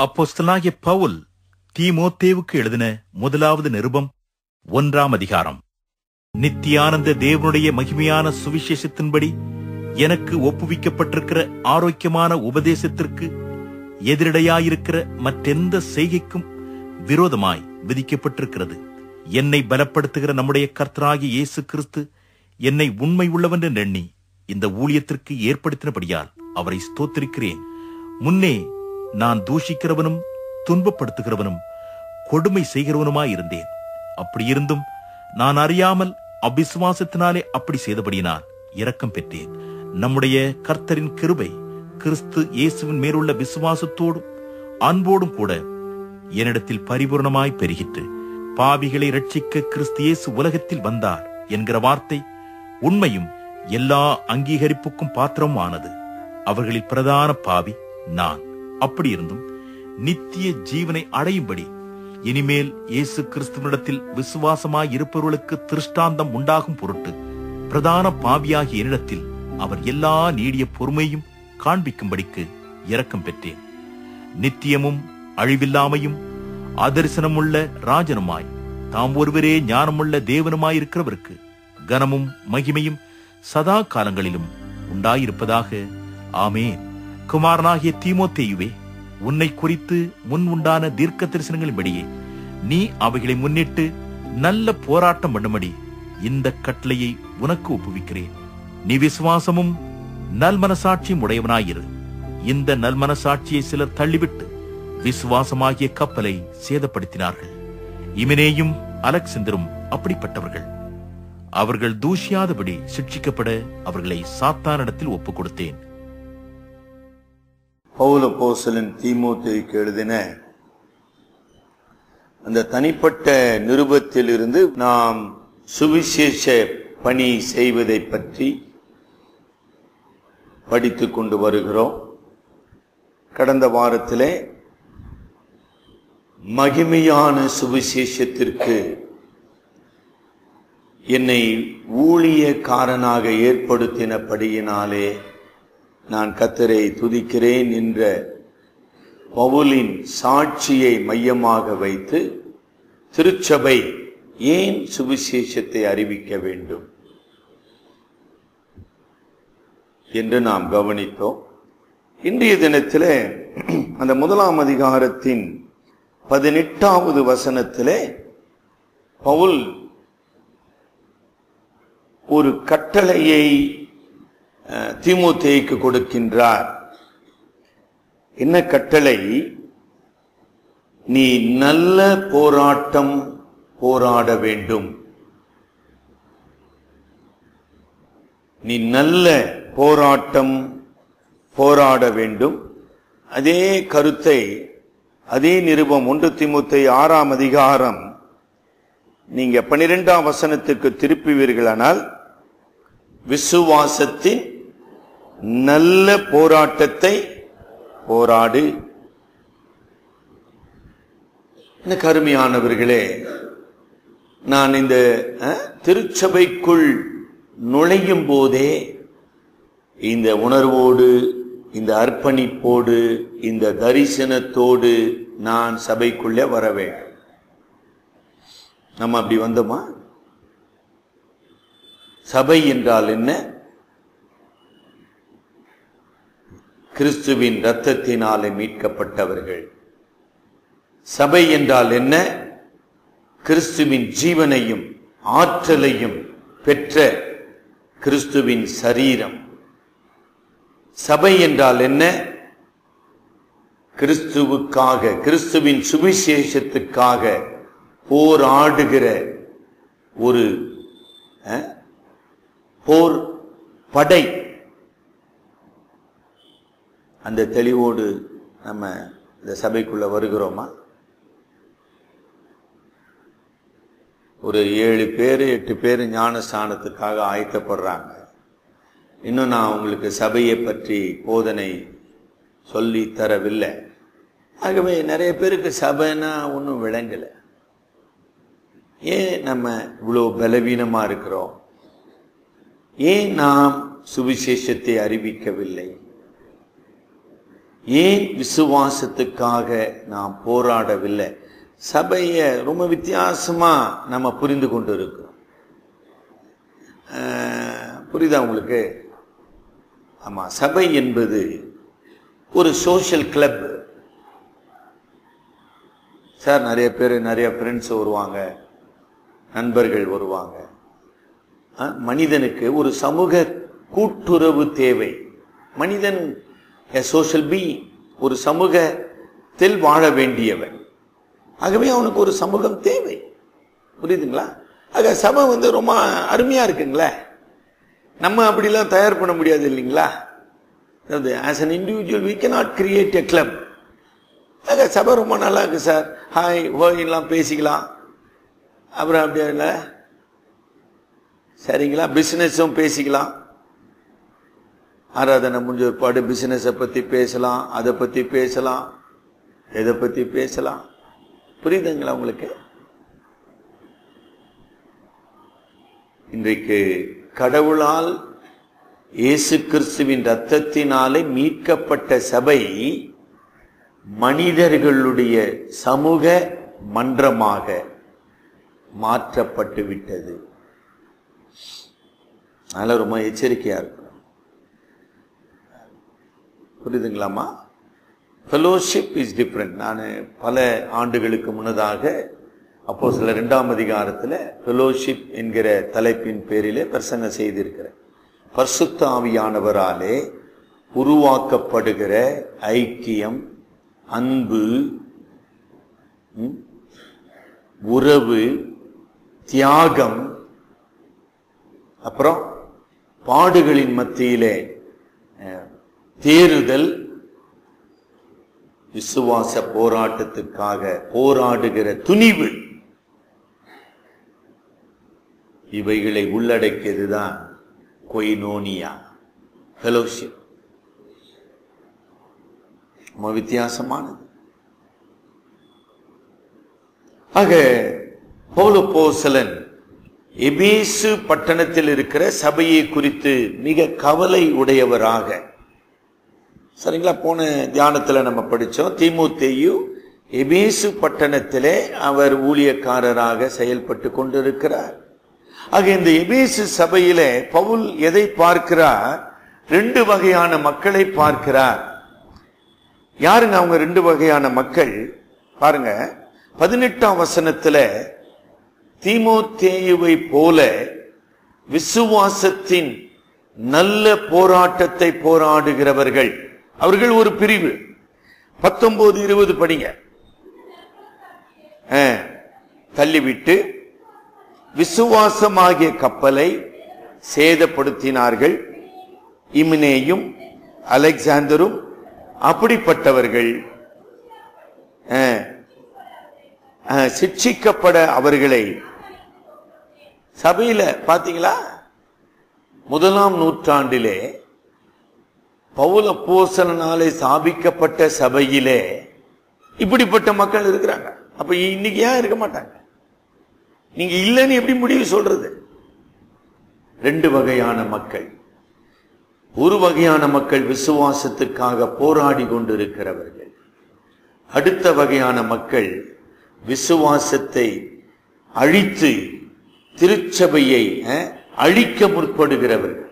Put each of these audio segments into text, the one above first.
அப்போஸ்தலனாகிய பவுல் தீமோத்தேவுக்கு எழுதின முதலாவது நிருபம் ஒன்றாம் அதிகாரம் நித்தியானந்த தேவனுடைய மகிமையான சுவிசேஷத்தின்படி எனக்கு ஒப்புவிக்கப்பட்டிருக்கிற ஆரோக்கியமான உபதேசத்திற்கு எதிரடையாயிருக்கிற மற்றெந்த செய்கைக்கும் விரோதமாய் விதிக்கப்பட்டிருக்கிறது என்னை பலப்படுத்துகிற நம்முடைய கர்த்தராகிய இயேசு கிறிஸ்து என்னை உண்மை உள்ளவன் என்று எண்ணி இந்த ஊழியத்திற்கு ஏற்படுத்தினபடியால் அவரை ஸ்தோத்திரிக்கிறேன் முன்னே நான் தூஷிக்கிறவனும் துன்பப்படுத்துகிறவனும் கொடுமை செய்கிறவனுமாயிருந்தேன் அப்படியிருந்தும் நான் அறியாமல் அபிசுவாசத்தினாலே அப்படி செய்தபடியினால் இரக்கம் பெற்றேன் நம்முடைய கர்த்தரின் கிருபை கிறிஸ்து இயேசுவின் மேலுள்ள விசுவாசத்தோடும் அன்போடும் கூட என்னிடத்தில் பரிபூர்ணமாய் பெருகிற்று பாவிகளை ரட்சிக்க கிறிஸ்து இயேசு உலகத்தில் வந்தார் என்கிற வார்த்தை உண்மையும் எல்லா அங்கீகரிப்புக்கும் பாத்திரமானது அவர்களில் பிரதான பாவி நான் அப்படி இருந்தும் நித்திய ஜீவனை அடையும்படி இனிமேல் இயேசு கிறிஸ்துவனிடத்தில் விசுவாசமாய் இருப்பவர்களுக்கு திருஷ்டாந்தம் உண்டாகும் பொருட்டு பிரதான பாவியாகிய என்னிடத்தில் அவர் எல்லா நீடிய பொறுமையும் காண்பிக்கும்படிக்கு இரக்கம் பெற்றேன் நித்தியமும் அழிவில்லாமையும் அதரிசனமுள்ள ராஜனுமாய் தாம் ஒருவரே ஞானமுள்ள தேவனுமாயிருக்கிறவருக்கு கனமும் மகிமையும் சதா காலங்களிலும் உண்டாயிருப்பதாக ஆமேன் குமாரனாகிய தீமோத்தேயுவே உன்னை குறித்து முன் உண்டான தீர்க்க தரிசனங்களின்படியே நீ அவைகளை முன்னிட்டு நல்ல போராட்டம் பண்ணும்படி இந்த கட்டளையை உனக்கு ஒப்புவிக்கிறேன் நீ விசுவாசமும் நல்மனசாட்சியும் உடையவனாயிரு இந்த நல்மனசாட்சியை சிலர் தள்ளிவிட்டு விசுவாசமாகிய கப்பலை சேதப்படுத்தினார்கள் இமினேயும் அலெக்சந்தரும் அப்படிப்பட்டவர்கள் அவர்கள் தூஷியாதபடி சிட்சிக்கப்பட அவர்களை சாத்தானிடத்தில் ஒப்புக் கொடுத்தேன் பவுல போசலன் தீமோத்தேயுக்கு எழுதின அந்த தனிப்பட்ட நிருபத்திலிருந்து நாம் சுவிசேஷ பணி செய்வதை பற்றி படித்துக் கொண்டு வருகிறோம் கடந்த வாரத்திலே மகிமையான சுவிசேஷத்திற்கு என்னை ஊழியக்காரனாக ஏற்படுத்தினபடியினாலே நான் கத்தரை துதிக்கிறேன் என்ற பவுலின் சாட்சியை மையமாக வைத்து திருச்சபை ஏன் சுவிசேஷத்தை அறிவிக்க வேண்டும் என்று நாம் கவனித்தோம் இன்றைய தினத்திலே அந்த முதலாம் அதிகாரத்தின் பதினெட்டாவது வசனத்திலே பவுல் ஒரு கட்டளையை அஹ், தீமோத்தேயுக்கு கொடுக்கின்றார் என்ன கட்டளை நீ நல்ல போராட்டம் போராட வேண்டும் நீ நல்ல போராட்டம் போராட வேண்டும் அதே கருத்தை அதே நிருபம் ஒன்று திமுத்தை ஆறாம் அதிகாரம் நீங்க பனிரெண்டாம் வசனத்துக்கு திருப்புவீர்களானால் விசுவாசத்தின் நல்ல போராட்டத்தை போராடு எனக்கு அருமையானவர்களே நான் இந்த அஹ், திருச்சபைக்குள் நுழையும் போதே இந்த உணர்வோடு இந்த அர்ப்பணிப்போடு இந்த தரிசனத்தோடு நான் சபைக்குள்ளே வர வேண்டும் நம்ம அப்படி வந்தோமா சபை என்றால் என்ன கிறிஸ்துவின் இரத்தத்தினாலே மீட்கப்பட்டவர்கள் சபை என்றால் என்ன கிறிஸ்துவின் ஜீவனையும் ஆற்றலையும் பெற்ற கிறிஸ்துவின் சரீரம் சபை என்றால் என்ன கிறிஸ்துவுக்காக கிறிஸ்துவின் சுவிசேஷத்துக்காக போராடுகிற ஒரு அஹ், போர் படை அந்த தெளிவோடு நம்ம இந்த சபைக்குள்ள வருகிறோமா ஒரு ஏழு பேர் எட்டு பேர் ஞானஸ்தானத்துக்காக ஆயத்தப்படுறாங்க இன்னும் நான் உங்களுக்கு சபையை பற்றி போதனை சொல்லி தரவில்லை ஆகவே நிறைய பேருக்கு சபைன்னா ஒன்றும் விளங்கலை ஏன் நம்ம இவ்வளோ பலவீனமா இருக்கிறோம் ஏன் நாம் சுவிசேஷத்தை அறிவிக்கவில்லை ஏன் விசுவாசத்துக்காக நாம் போராடவில்லை சபையை ரொம்ப வித்தியாசமா நம்ம புரிந்து கொண்டு இருக்கிறோம் அஹ், புரியுதா உங்களுக்கு ஆமா சபை என்பது ஒரு சோஷியல் கிளப் சார் நிறைய பேர் நிறைய ஃப்ரெண்ட்ஸ் வருவாங்க நண்பர்கள் வருவாங்க அஹ், மனிதனுக்கு ஒரு சமூக கூட்டுறவு தேவை மனிதன் சோஷியல் பி ஒரு சமூகத்தில் வாழ வேண்டியவன் ஆகவே அவனுக்கு ஒரு சமூகம் தேவை புரியுதுங்களா ஆக சபை வந்து ரொம்ப அருமையா இருக்குங்களே நம்ம அப்படிலாம் தயார் பண்ண முடியாது இல்லைங்களா அதாவது as an individual we cannot create a club ஆக சபை ரொம்ப நல்லா இருக்கு சார் ஹாய் ஓய்லாம் பேசிக்கலாம் அப்புறம் அப்படியே இல்லை சரிங்களா பிசினஸும் பேசிக்கலாம் ஆராதனை முடிஞ்ச ஒருபாடு பிசினஸை பத்தி பேசலாம் அதை பத்தி பேசலாம் எதை பத்தி பேசலாம் புரியுதுங்களா உங்களுக்கு இன்றைக்கு கடவுளால் இயேசு கிறிஸ்துவின் ரத்தத்தினாலே மீட்கப்பட்ட சபை மனிதர்களுடைய சமூக மன்றமாக மாற்றப்பட்டு விட்டது அதனால ரொம்ப எச்சரிக்கையா இருக்கணும் புரியுதுங்களாமா ஃபெலோஷிப் இஸ் டிஃப்ரெண்ட் நான் பல ஆண்டுகளுக்கு முன்னதாக அப்போ சில ரெண்டாம் அதிகாரத்தில் ஃபெலோஷிப் என்கிற தலைப்பின் பேரிலே பிரசங்கம் செய்திருக்கிறேன் பரிசுத்த ஆவியானவராலே உருவாக்கப்படுகிற ஐக்கியம் அன்பு ம், உறவு தியாகம் அப்புறம் பாடுகளின் மத்தியிலே அஹ், தேறுதல் விசுவாச போராட்டத்துக்காக போராடுகிற துணிவு இவைகளை உள்ளடக்கியதுதான் கொய்னோனியா ஃபெலோஷிப் ரொம்ப வித்தியாசமானது ஆக பௌலப்போசலன் எபேசு பட்டணத்தில் இருக்கிற சபையை குறித்து மிக கவலை உடையவராக சரிங்களா போன தியானத்துல நம்ம படிச்சோம் தீமோத்தேயு எபேசு பட்டணத்திலே அவர் ஊழியக்காரராக செயல்பட்டு கொண்டிருக்கிறார் ஆக இந்த எபேசு சபையிலே பவுல் எதை பார்க்கிறார் ரெண்டு வகையான மக்களை பார்க்கிறார் யாருங்க அவங்க ரெண்டு வகையான மக்கள் பாருங்க பதினெட்டாம் வசனத்துல தீமோத்தேயுவை போல விசுவாசத்தின் நல்ல போராட்டத்தை போராடுகிறவர்கள் அவர்கள் ஒரு பிரிவு பத்தொன்பது இருபது படிங்க ஆ, தள்ளிவிட்டு விசுவாசமாகிய கப்பலை சேதப்படுத்தினார்கள் இமினேயும் அலெக்சாந்தரும் அப்படிப்பட்டவர்கள் ஆ, ஆ, சிட்சிக்கப்பட அவர்களை சபையில பாத்தீங்களா முதலாம் நூற்றாண்டிலே பவுல அப்போஸ்தலனாலே ஸ்தாபிக்கப்பட்ட சபையிலே இப்படிப்பட்ட மக்கள் இருக்கிறாங்க அப்ப இன்னைக்கு ஏன் இருக்க மாட்டாங்க நீங்க இல்லைன்னு எப்படி முடிவு சொல்றது ரெண்டு வகையான மக்கள் ஒரு வகையான மக்கள் விசுவாசத்துக்காக போராடி கொண்டிருக்கிறவர்கள் அடுத்த வகையான மக்கள் விசுவாசத்தை அழித்து திருச்சபையை அஹ், அழிக்க முற்படுகிறவர்கள்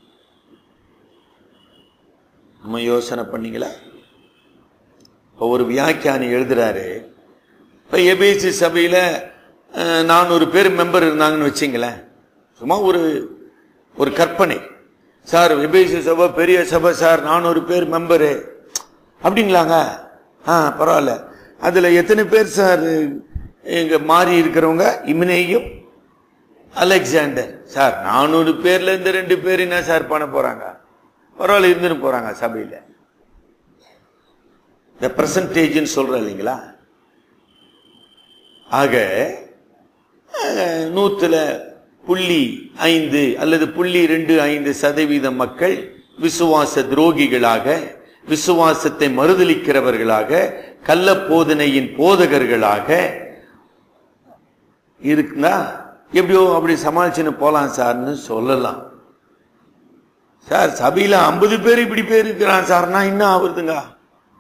நம்ம யோசனை பண்ணீங்களா இப்ப ஒரு வியாக்கியானி எழுதுறாரு இப்ப எபிசி சபையில அஹ், நானூறு பேர் மெம்பர் இருந்தாங்கன்னு வச்சுங்களேன் சும்மா ஒரு ஒரு கற்பனை சார் எபிசி சபை பெரிய சபை சார் நானூறு பேர் மெம்பரு அப்படிங்களாங்க ஆ பரவாயில்ல அதுல எத்தனை பேர் சார் இங்க மாறி இருக்கிறவங்க இமினேயும் அலெக்சாண்டர் சார் நானூறு பேர்ல இருந்து ரெண்டு பேர் என்ன சார் பண்ண போறாங்க பரவாயில்ல இருந்துன்னு போறாங்க சபையில இந்த பெர்சன்டேஜ் சொல்ற இல்லைங்களா ஆக அஹ், நூத்துல புள்ளி ஐந்து அல்லது புள்ளி ரெண்டு ஐந்து சதவீத மக்கள் விசுவாச துரோகிகளாக விசுவாசத்தை மறுதலிக்கிறவர்களாக கள்ள போதனையின் போதகர்களாக இருக்குன்னா எப்படியோ அப்படி சமாளிச்சுன்னு போலாம் சார்னு சொல்லலாம் சார் சபையில ஐம்பது பேர் இப்படி பேர் இருக்கிறான் சார்னா என்ன ஆகுறதுங்க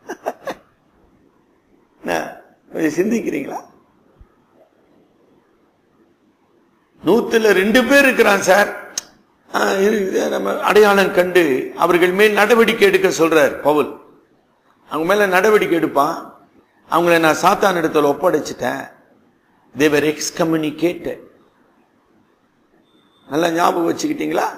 என்ன, கொஞ்சம் சிந்திக்கிறீங்களா நூத்துல ரெண்டு பேர் இருக்கிறான் சார் ஆ, இருக்குது. நம்ம அடையாளம் கண்டு அவர்கள் மேல் நடவடிக்கை எடுக்க சொல்றார் பவுல் அவங்க மேல நடவடிக்கை எடுப்பான் அவங்கள நான் சாத்தான் இடத்துல ஒப்படைச்சிட்டேன் தேவர் எக்ஸ்கம்யூனிகேட் நல்லா ஞாபகம் வச்சுக்கிட்டீங்களா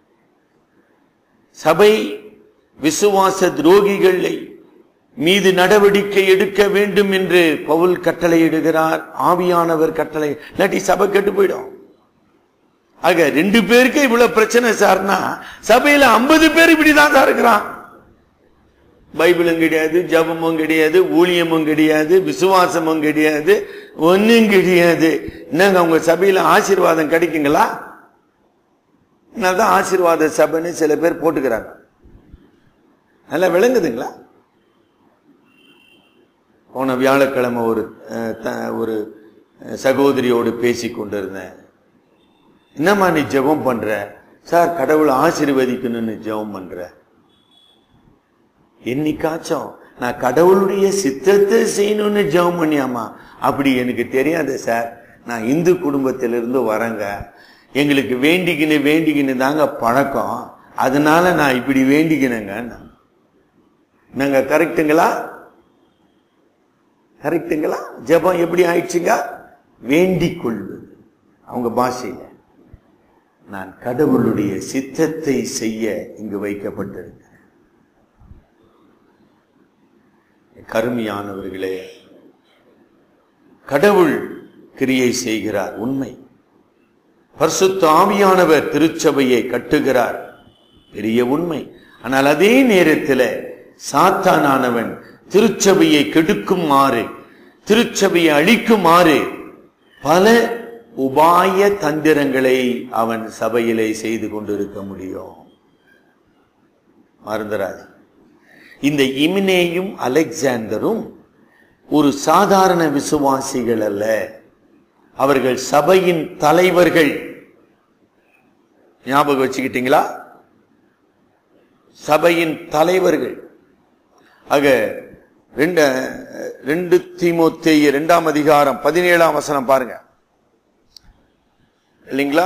சபை விசுவாச துரோகிகளை மீது நடவடிக்கை எடுக்க வேண்டும் என்று பவுல் கட்டளையிடுகிறார் ஆவியானவர் கட்டளை இல்லாட்டி சபை கெட்டு போயிடும் ஆக ரெண்டு பேருக்கு இவ்வளவு பிரச்சனை சார்னா சபையில ஐம்பது பேர் இப்படிதான் சார் இருக்கிறான் பைபிளும் கிடையாது ஜபமும் கிடையாது ஊழியமும் கிடையாது விசுவாசமும் கிடையாது ஒன்னும் கிடையாது என்னங்க உங்க சபையில ஆசீர்வாதம் கிடைக்குங்களா தான் ஆசீர்வாத சபைன்னு சில பேர் போட்டுக்கிறாங்க நல்லா விளங்குதுங்களா போன வியாழக்கிழமை ஒரு அஹ், த- ஒரு அஹ், சகோதரியோடு பேசி கொண்டிருந்தேன் என்னம்மா நீ ஜெபம் பண்ற சார் கடவுளை ஆசீர்வதிக்கணும்னு ஜெபம் பண்ற என்னைக்காச்சும் நான் கடவுளுடைய சித்தத்தை செய்யணும்னு ஜெபம் பண்ணியாமா அப்படி எனக்கு தெரியாது சார் நான் இந்து குடும்பத்திலிருந்து வரேங்க எங்களுக்கு வேண்டிக்கின்னு வேண்டிக்கின்னு தாங்க பழக்கம் அதனால நான் இப்படி வேண்டிக்கினேங்க நாங்க கரெக்டுங்களா கரெக்டுங்களா ஜெபம் எப்படி ஆயிடுச்சுங்க வேண்டிக் கொள்வது அவங்க பாஷையில நான் கடவுளுடைய சித்தத்தை செய்ய இங்கு வைக்கப்பட்டிருக்கிறேன் கருமையானவர்களே கடவுள் கிரியை செய்கிறார் உண்மை பரிசுத்த ஆவியானவர் திருச்சபையை கட்டுகிறார் பெரிய உண்மை ஆனால் அதே நேரத்தில் சாத்தானானவன் திருச்சபையை கெடுக்குமாறு திருச்சபையை அழிக்குமாறு பல உபாய தந்திரங்களை அவன் சபையிலே செய்து கொண்டிருக்க முடியும் மறந்துராது இந்த இமினேயும் அலெக்சாண்டரும் ஒரு சாதாரண விசுவாசிகள் அல்ல அவர்கள் சபையின் தலைவர்கள் ஞாபகம் வச்சுக்கிட்டீங்களா சபையின் தலைவர்கள் ஆக ரெண்டு ரெண்டு தீமோத்தேயு இரண்டாம் அதிகாரம் பதினேழாம் வசனம் பாருங்க இல்லைங்களா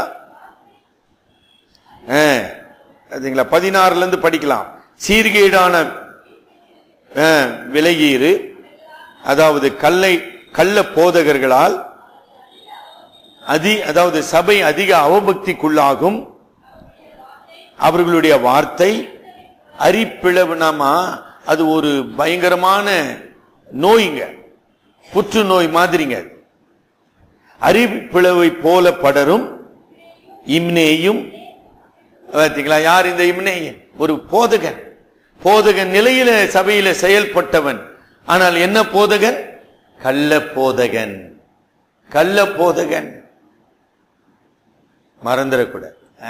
ஆ, அதுங்களா பதினாறுல இருந்து படிக்கலாம் சீர்கேடான ஆ, விலகீரு அதாவது கல்லை கள்ள போதகர்களால் அதி அதாவது சபை அதிக அவபக்திக்குள்ளாகும் அவர்களுடைய வார்த்தை அரிப்பிளவுனாமா அது ஒரு பயங்கரமான நோய்ங்க புற்றுநோய் மாதிரிங்க அது. அரிப்பிளவை போல படரும் இம்னேயும் பார்த்தீங்களா யார் இந்த இம்னேயும் ஒரு போதகன் போதகன் நிலையில சபையில செயல்பட்டவன் ஆனால் என்ன போதகன் கள்ள போதகன் கள்ள போதகன் மறந்துடக்கூடாது ஆ?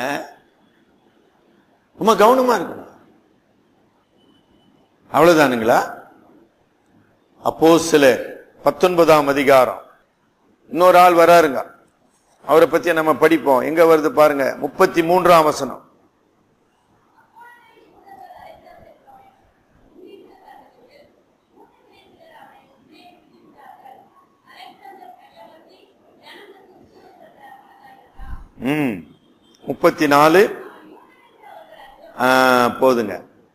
ரொம்ப கவனமா இருக்கணும் அவ்வளவுதானுங்களா அப்போ சிலர் பத்தொன்பதாம் அதிகாரம் இன்னொரு ஆள் வராருங்க அவரை பத்தி நம்ம படிப்போம் எங்க வருது பாருங்க முப்பத்தி மூன்றாம் வசனம் ம் முப்பத்தி நாலு போதுங்க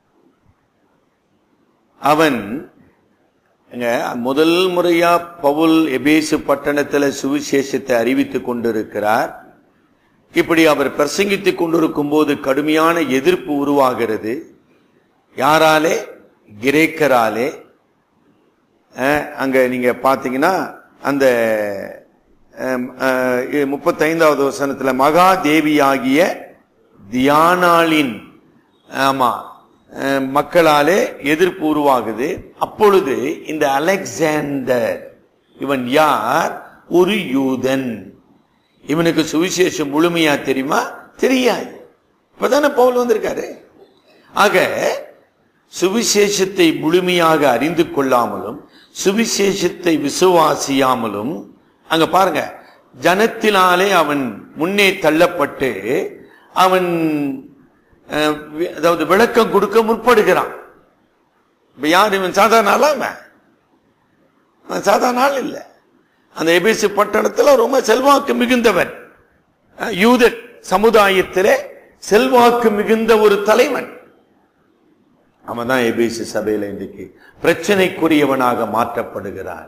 அவன் இங்க முதல் முறையா பவுல் எபேசு பட்டணத்துல சுவிசேஷத்தை அறிவித்துக் கொண்டிருக்கிறார் இப்படி அவர் பிரசங்கித்துக் கொண்டிருக்கும் போது கடுமையான எதிர்ப்பு உருவாகிறது யாராலே கிரேக்கராலே அஹ், அங்க நீங்க பாத்தீங்கன்னா அந்த அஹ், அஹ், இது முப்பத்தைந்தாவது வசனத்துல மகா தேவியாகிய தியானாளின் ஆமா அஹ், மக்களாலே எதிர்ப்பு உருவாகுது அப்பொழுது இந்த அலெக்சாண்டர் இவன் யார் ஒரு யூதன் இவனுக்கு சுவிசேஷம் முழுமையா தெரியுமா தெரியாது இப்பதானே பவுல் வந்திருக்காரு ஆக சுவிசேஷத்தை முழுமையாக அறிந்து கொள்ளாமலும் சுவிசேஷத்தை விசுவாசியாமலும் அங்க பாருங்க ஜனத்தினாலே அவன் முன்னே தள்ளப்பட்டு அவன் அஹ், வி- அதாவது விளக்கம் கொடுக்க முற்படுகிறான் இப்ப யார் இவன் சாதாரண ஆளா அவன்? அவன் சாதாரண ஆள் இல்ல அந்த எபேசு பட்டணத்துல ரொம்ப செல்வாக்கு மிகுந்தவன் அஹ், யூத சமுதாயத்திலே செல்வாக்கு மிகுந்த ஒரு தலைவன் அவன் தான் எபேசு சபையில இன்றைக்கு பிரச்சனைக்குரியவனாக மாற்றப்படுகிறான்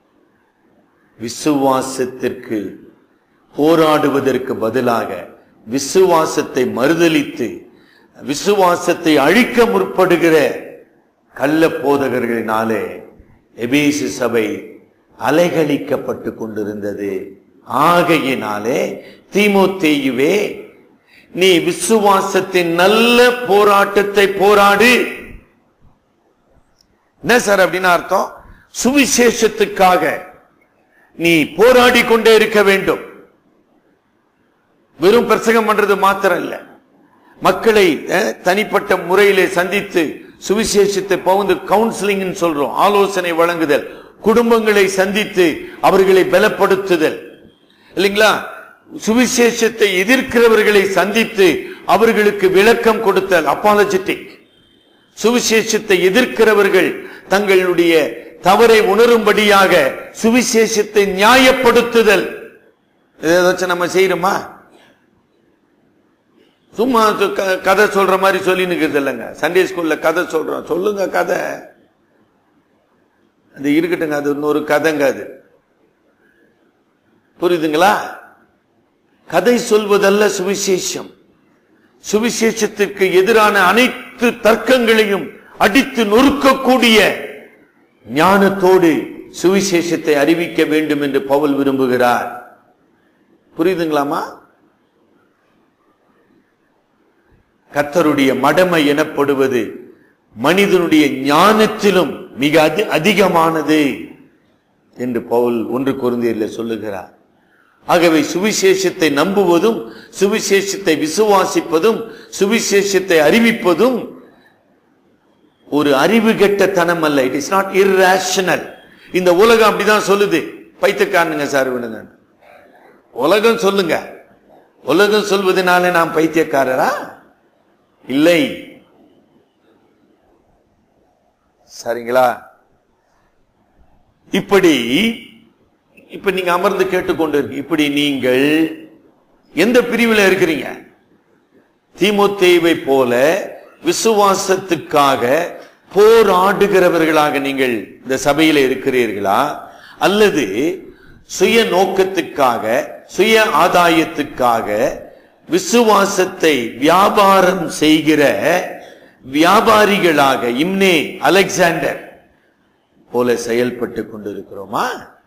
விசுவாசத்திற்கு போராடுவதற்கு பதிலாக விசுவாசத்தை மறுதலித்து விசுவாசத்தை அழிக்க முற்படுகிற கள்ள போதகர்களினாலே எபேசு சபை அலைகழிக்கப்பட்டு கொண்டிருந்தது ஆகையினாலே தீமோத்தேயுவே நீ விசுவாசத்தின் நல்ல போராட்டத்தை போராடு என்ன சார் அப்படின்னு அர்த்தம் சுவிசேஷத்துக்காக நீ போராடி கொண்டே இருக்க வேண்டும் வெறும் பிரசங்கம் பண்றது மாத்திரம் இல்ல மக்களை அஹ், தனிப்பட்ட முறையிலே சந்தித்து சுவிசேஷத்தை பவுந்து கவுன்சிலிங் சொல்றோம் ஆலோசனை வழங்குதல் குடும்பங்களை சந்தித்து அவர்களை பலப்படுத்துதல் இல்லைங்களா சுவிசேஷத்தை எதிர்க்கிறவர்களை சந்தித்து அவர்களுக்கு விளக்கம் கொடுத்தல் அப்பாலஜெட்டிக் சுவிசேஷத்தை எதிர்க்கிறவர்கள் தங்களுடைய தவறை உணரும்படியாக சுவிசேஷத்தை நியாயப்படுத்துதல் இதை ஏதாச்சும் நம்ம செய்யறோமா சும்மா சு- க- கதை சொல்ற மாதிரி சொல்லி நிக்கிறது இல்லைங்க சண்டே ஸ்கூல்ல கதை சொல்றோம் சொல்லுங்க கதை அது இருக்கட்டுங்க அது இன்னொரு கதைங்க அது புரியுதுங்களா கதை சொல்வதல்ல சுவிசேஷம் சுவிசேஷத்திற்கு எதிரான அனைத்து தர்க்கங்களையும் அடித்து நொறுக்கக்கூடிய ஞானத்தோடு சுவிசேஷத்தை அறிவிக்க வேண்டும் என்று பவுல் விரும்புகிறார் புரியுதுங்களாமா கர்த்தருடைய மடமை எனப்படுவது மனிதனுடைய ஞானத்திலும் மிக அதி- அதிகமானது என்று பவுல் ஒன்று குருந்தியரில் சொல்லுகிறார் ஆகவே சுவிசேஷத்தை நம்புவதும் சுவிசேஷத்தை விசுவாசிப்பதும் சுவிசேஷத்தை அறிவிப்பதும் ஒரு அறிவு கெட்டத்தனம் அல்ல இட் இஸ் நாட் irrational இந்த உலகம் அப்படிதான் சொல்லுது பைத்தியக்காரனுங்க சார் விடுங்க உலகம் சொல்லுங்க உலகம் சொல்வதனால நாம் பைத்தியக்காரரா இல்லை சரிங்களா இப்படி இப்ப நீங்க அமர்ந்து கேட்டுக்கொண்டு இருக்கு இப்படி நீங்கள் எந்த பிரிவில் இருக்கிறீங்க தீமோத்தேவை போல விசுவாசத்துக்காக போராடுகிறவர்களாக நீங்கள் இந்த சபையில இருக்கிறீர்களா அல்லது சுய நோக்கத்துக்காக சுய ஆதாயத்துக்காக விசுவாசத்தை வியாபாரம் செய்கிற வியாபாரிகளாக இம்னே அலெக்சாண்டர் போல செயல்பட்டு கொண்டிருக்கிறோமா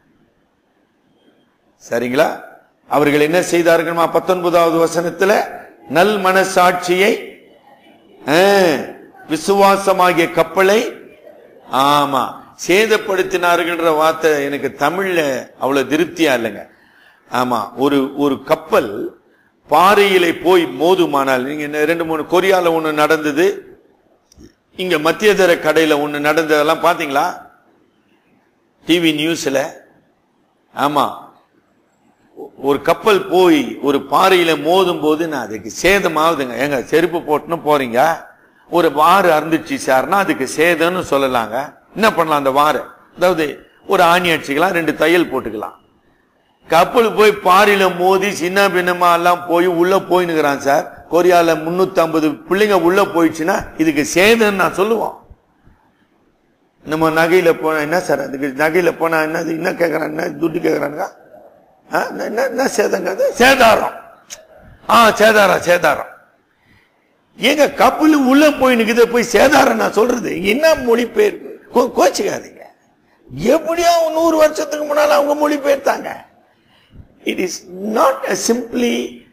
சரிங்களா அவர்கள் என்ன செய்தார்கள்மா பத்தொன்பதாவது வசனத்துல நல் மனசாட்சியை ஆ, விசுவாசமாகிய கப்பலை ஆமா சேதப்படுத்தினார்கள்ன்ற வார்த்தை எனக்கு தமிழ்ல அவ்வளவு திருப்தியா இல்லைங்க ஆமா ஒரு ஒரு கப்பல் பாறையிலே போய் மோதுமானால் நீங்க இந்த ரெண்டு மூணு கொரியால ஒண்ணு நடந்தது இங்க மத்தியதர கடையில ஒண்ணு நடந்ததெல்லாம் பாத்தீங்களா டிவி நியூஸ்ல ஆமா ஒரு கப்பல் போய் ஒரு பாறையில மோதும் போது நான் அதுக்கு சேதமாகுதுங்க ஏங்க செருப்பு போட்டுன்னு போறீங்க ஒரு வாறு அறுந்துச்சு சார்னா அதுக்கு சேதம்னு சொல்லலாங்க என்ன பண்ணலாம் அந்த வாரை அதாவது ஒரு ஆணி அடிச்சுக்கலாம் ரெண்டு தையல் போட்டுக்கலாம் கப்பல் போய் பாறையில மோதி சின்ன பின்னமா எல்லாம் போய் உள்ள போயினுக்கிறான் சார் கொரியால முன்னூத்தி ஐம்பது பிள்ளைங்க உள்ள போயிடுச்சுன்னா இதுக்கு சேதம்னு நான் சொல்லுவோம் நம்ம நகையில போனா என்ன சார் அதுக்கு நகையில போனா என்னது என்ன கேக்குறான் என்ன துட்டு கேக்குறானுங்க ஆ, என்ன என்ன சேதங்க அது சேதாரம் ஆ சேதாரம் சேதாரம் ஏங்க கப்பல் உள்ள போய் நிக்குது போய் சேதாரம் நான் சொல்றது என்ன மொழிபெயர்ப்பு கோ- கோச்சுக்காதீங்க எப்படியோ நூறு வருஷத்துக்கு முன்னால அவங்க மொழிபெயர்த்தாங்க it is not a simply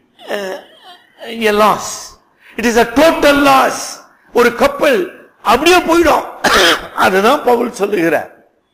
a loss it is a total loss ஒரு கப்பல் அப்படியே போயிடும் அதுதான் பவுல் சொல்லுகிறார்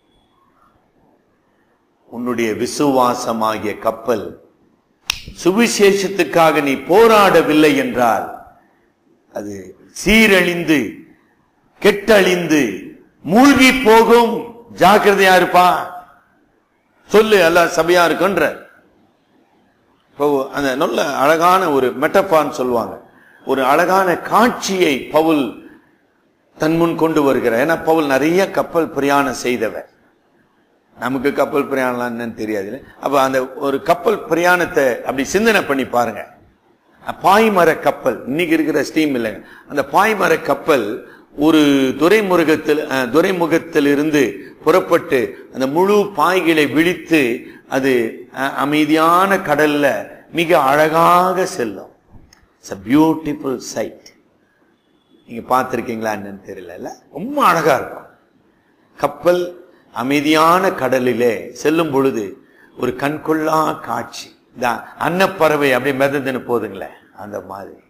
உன்னுடைய விசுவாசமாகிய கப்பல் சுவிசேஷத்துக்காக நீ போராடவில்லை என்றால் அது சீரழிந்து கெட்டழிந்து மூழ்கி போகும் ஜாக்கிரதையா இருப்பா சொல்லு எல்லாம் சபையா இருக்குன்ற இப்போ அந்த நல்ல அழகான ஒரு மெட்டப்பான்னு சொல்லுவாங்க ஒரு அழகான காட்சியை பவுல் தன் முன் கொண்டு வருகிறார் ஏன்னா பவுல் நிறைய கப்பல் பிரயாணம் செய்தவர் நமக்கு கப்பல் பிரயாணம் என்னன்னு தெரியாது அப்ப அந்த ஒரு கப்பல் பிரயாணத்தை அப்படி சிந்தனை பண்ணி பாருங்க பாய்மர கப்பல் இன்னைக்கு இருக்கிற ஸ்டீம் இல்லைங்க அந்த பாய்மர கப்பல் ஒரு துறைமுகத்தில் அஹ், துறைமுகத்திலிருந்து புறப்பட்டு அந்த முழு பாய்களை விழித்து அது அஹ், அமைதியான கடல்ல மிக அழகாக செல்லும் இட்ஸ் a பியூட்டிஃபுல் சைட் நீங்க பார்த்திருக்கீங்களா என்னன்னு தெரியல ரொம்ப அழகா இருக்கும் கப்பல் அமைதியான கடலிலே செல்லும் பொழுது ஒரு கண்கொள்ளா காட்சி இந்த அன்னப்பறவை அப்படியே மிதந்துன்னு போதுங்களே அந்த மாதிரி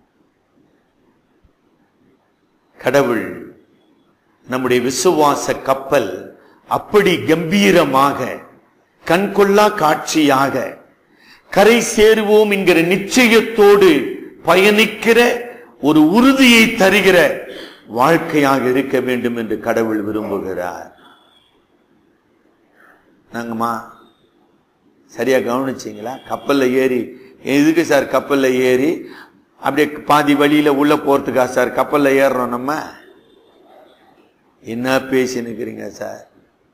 கடவுள் நம்முடைய விசுவாச கப்பல் அப்படி கம்பீரமாக கண்கொள்ளா காட்சியாக கரை சேருவோம் என்கிற நிச்சயத்தோடு பயணிக்கிற ஒரு உறுதியை தருகிற வாழ்க்கையாக இருக்க வேண்டும் என்று கடவுள் விரும்புகிறார் நாங்கம்மா சரியா கவனிச்சீங்களா கப்பல்ல ஏறி எதுக்கு சார் கப்பல்ல ஏறி அப்படியே பாதி வழியில உள்ள போறதுக்கா சார் கப்பல்ல ஏறுறோம் நம்ம என்ன பேசினுக்கிறீங்க சார்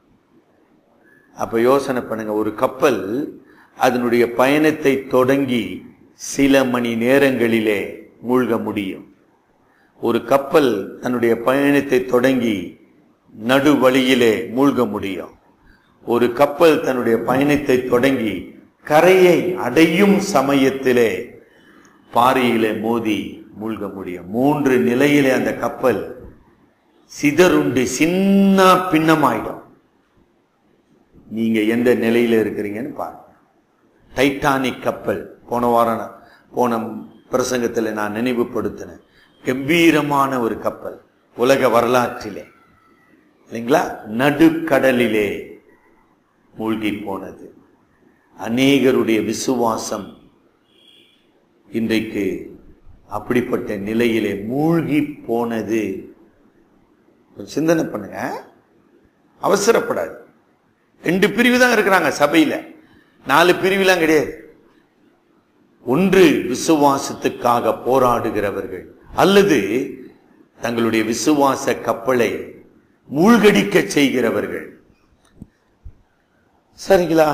அப்ப யோசனை பண்ணுங்க ஒரு கப்பல் அதனுடைய பயணத்தை தொடங்கி சில மணி நேரங்களிலே மூழ்க முடியும் ஒரு கப்பல் தன்னுடைய பயணத்தை தொடங்கி நடு வழியிலே மூழ்க முடியும் ஒரு கப்பல் தன்னுடைய பயணத்தை தொடங்கி கரையை அடையும் சமயத்திலே பாறையிலே மோதி மூழ்க முடியும் மூன்று நிலையிலே அந்த கப்பல் சிதறுண்டு சின்ன பின்னமாயிடும் நீங்க எந்த நிலையில இருக்கிறீங்கன்னு பாருங்க டைட்டானிக் கப்பல் போன வாரம் நான் போன பிரசங்கத்தில் நான் நினைவுபடுத்தினேன் கம்பீரமான ஒரு கப்பல் உலக வரலாற்றிலே இல்லைங்களா நடுக்கடலிலே மூழ்கி போனது அநேகருடைய விசுவாசம் இன்றைக்கு அப்படிப்பட்ட நிலையிலே மூழ்கி போனது கொஞ்சம் சிந்தனை பண்ணுங்க அவசரப்படாது ரெண்டு பிரிவு தான் இருக்கிறாங்க சபையில நாலு பிரிவுலாம் கிடையாது ஒன்று விசுவாசத்துக்காக போராடுகிறவர்கள் அல்லது தங்களுடைய விசுவாச கப்பலை மூழ்கடிக்க செய்கிறவர்கள் சரிங்களா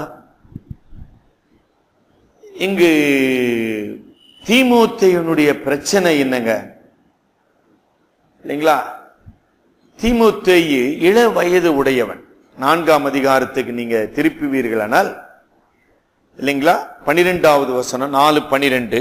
இங்கு தீமோத்தேயனுடைய பிரச்சனை என்னங்க இல்லைங்களா தீமோத்தேயு இள வயது உடையவன் நான்காம் அதிகாரத்துக்கு நீங்க திருப்புவீர்களானால் இல்லைங்களா பனிரெண்டாவது வசனம் நாலு பனிரெண்டு